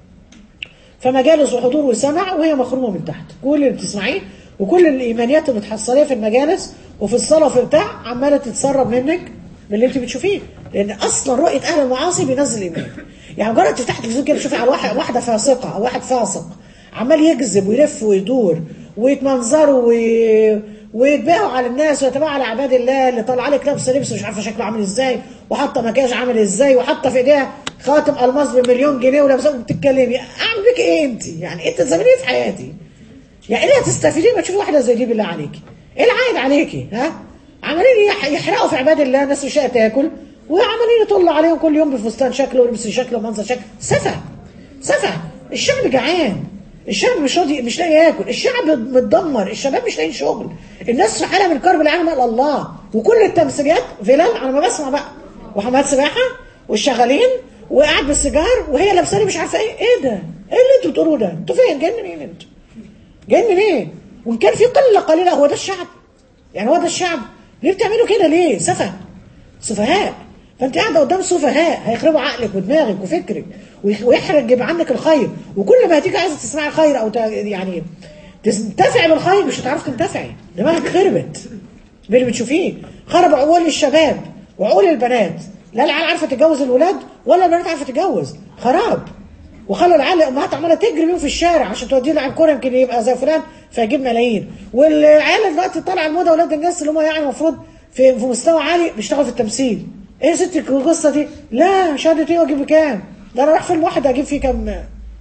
فمجالس وحضور وسمع وهي مخرومه من تحت كل اللي بتسمعيه وكل الايمانيات اللي بتحصليها في المجالس وفي الصلاه وفي بتاع عماله تتسرب منك من اللي انت بتشوفيه لان اصلا رؤيه اهل المعاصي بينزل ايمان يعني مجرد تفتح التلفزيون كده تشوفي على واحد واحده فاسقه او واحد فاسق عمال يكذب ويلف ويدور ويتمنظروا وي... ويتباعوا على الناس ويتباعوا على عباد الله اللي طالعه لك لابسه لبس مش عارفه شكله عامل ازاي وحاطه مكياج عامل ازاي وحاطه في ايديها خاتم الماس بمليون جنيه ولابسه وبتتكلمي اعمل بك ايه انت؟ يعني انت تزامني في حياتي يعني ايه هتستفيدي ما تشوفي واحده زي دي بالله عليكي؟ ايه العائد عليكي؟ ها؟ عمالين يحرقوا في عباد الله الناس مش تاكل وعمالين يطلوا عليهم كل يوم بفستان شكله ولبس شكله ومنظر شكله سفه سفه الشعب جعان الشعب مش راضي مش لاقي ياكل الشعب متدمر الشباب مش لاقيين شغل الناس في حاله من الكرب العالم الى الله وكل التمثيليات فيلان انا ما بسمع بقى وحماد سباحه والشغالين وقاعد بالسيجار وهي لابسه لي مش عارفه ايه ايه ده؟ ايه اللي انتوا بتقولوه ده؟ انتوا فين؟ جايين منين انتوا؟ جايين منين؟ وان كان في قله قليله هو ده الشعب يعني هو ده الشعب ليه بتعملوا كده ليه؟ سفه سفهاء فانت قاعده قدام سفهاء هيخربوا عقلك ودماغك وفكرك ويحرج عنك الخير وكل ما هتيجي عايزه تسمعي الخير او يعني تنتفعي بالخير مش هتعرفي تنتفعي دماغك خربت باللي بتشوفيه خرب عقول الشباب وعقول البنات لا العيال عارفه تتجوز الولاد ولا البنات عارفه تتجوز خراب وخلوا العيال الامهات عماله تجري بيهم في الشارع عشان توديه لاعب كوره يمكن يبقى زي فلان فيجيب ملايين والعيال دلوقتي طالعه الموضه اولاد الناس اللي هم يعني المفروض في في مستوى عالي بيشتغلوا في التمثيل ايه يا ستي القصه دي؟ لا شهاده ايه واجيب بكام؟ ده انا رايح فيلم واحد اجيب فيه كام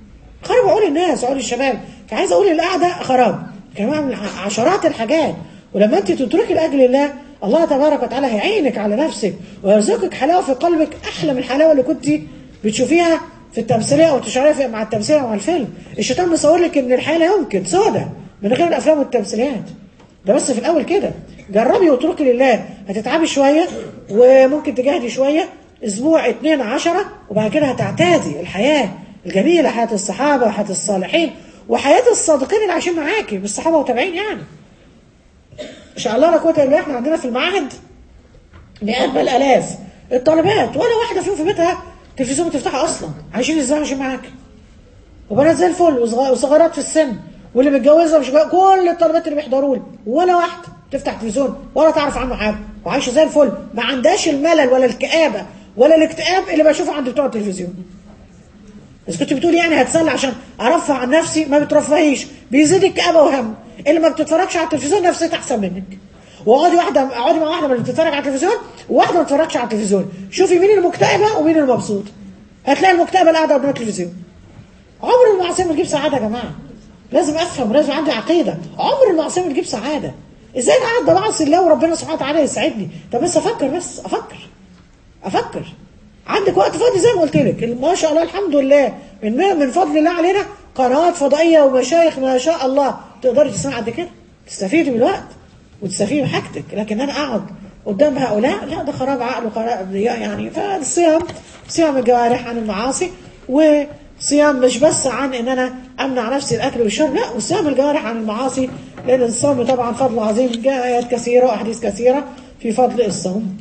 خرب عقول الناس عقول الشباب فعايز اقول القعده خراب كمان عشرات الحاجات ولما انت تتركي لاجل الله الله تبارك وتعالى هيعينك على نفسك ويرزقك حلاوه في قلبك احلى من الحلاوه اللي كنت بتشوفيها في التمثيليه او تشعريها مع التمثيليه مع الفيلم الشيطان مصور لك ان الحياه لا يمكن سودة من غير الافلام والتمثيليات ده بس في الاول كده جربي واتركي لله هتتعبي شويه وممكن تجاهدي شويه اسبوع اتنين عشرة وبعد كده هتعتادي الحياه الجميله حياه الصحابه وحياه الصالحين وحياه الصادقين اللي عايشين معاكي مش صحابه وتابعين يعني ان شاء الله لا قوه الا بالله احنا عندنا في المعهد مئات بل الاف الطالبات ولا واحده فيهم في بيتها تلفزيون بتفتحها اصلا عايشين ازاي عايشين معاك وبنات زي الفل وصغيرات في السن واللي متجوزه مش جوازة. كل الطالبات اللي بيحضروا لي ولا واحده تفتح تلفزيون ولا تعرف عنه حاجه وعايشه زي الفل ما عندهاش الملل ولا الكآبه ولا الاكتئاب اللي بشوفه عند بتوع التلفزيون بس كنت بتقول يعني هتسلى عشان ارفع عن نفسي ما بترفهيش بيزيدك كآبه وهم اللي ما بتتفرجش على التلفزيون نفسيتها احسن منك واقعدي واحده اقعدي مع واحده من اللي بتتفرج على التلفزيون وواحده ما بتتفرجش على التلفزيون شوفي مين المكتئبه ومين المبسوط هتلاقي المكتئبه اللي قاعده قدام التلفزيون عمر المعصيه ما تجيب سعاده يا جماعه لازم افهم ولازم عندي عقيده عمر المعصيه ما تجيب سعاده ازاي انا قاعد بعصي الله وربنا سبحانه وتعالى يسعدني طب بس افكر بس افكر افكر عندك وقت فاضي زي ما قلت لك ما شاء الله الحمد لله من من فضل الله علينا قنوات فضائيه ومشايخ ما شاء الله تقدري تسمعي قد كده تستفيدي من الوقت وتستفيدي من حاجتك لكن انا اقعد قدام هؤلاء لا ده خراب عقل وخراب يعني فالصيام صيام الجوارح عن المعاصي وصيام مش بس عن ان انا امنع نفسي الاكل والشرب لا وصيام الجوارح عن المعاصي لان الصوم طبعا فضل عظيم جاء ايات كثيره واحاديث كثيره في فضل الصوم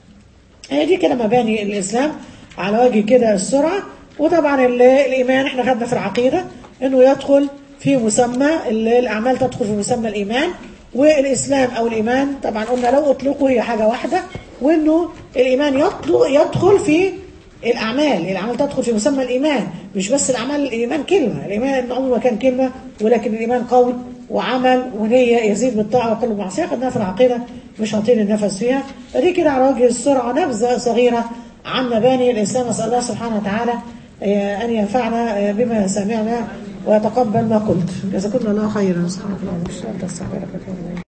هي دي كده مباني الاسلام على وجه كده السرعه وطبعا الايمان احنا خدنا في العقيده انه يدخل في مسمى الاعمال تدخل في مسمى الايمان والاسلام او الايمان طبعا قلنا لو اطلقوا هي حاجه واحده وانه الايمان يدخل في الاعمال الاعمال تدخل في مسمى الايمان مش بس الاعمال الايمان كلمه الايمان عمره ما كان كلمه ولكن الايمان قول وعمل ونيه يزيد بالطاعه وقل بالمعصيه خدناها في العقيده مش هطيل النفس فيها فدي كده على وجه السرعه نبذه صغيره عن مباني الاسلام اسال الله سبحانه وتعالى ان ينفعنا بما سمعنا ويتقبل ما قلت جزاكم الله خيرا سبحانك اللهم وبحمدك استغفرك واتوب اليك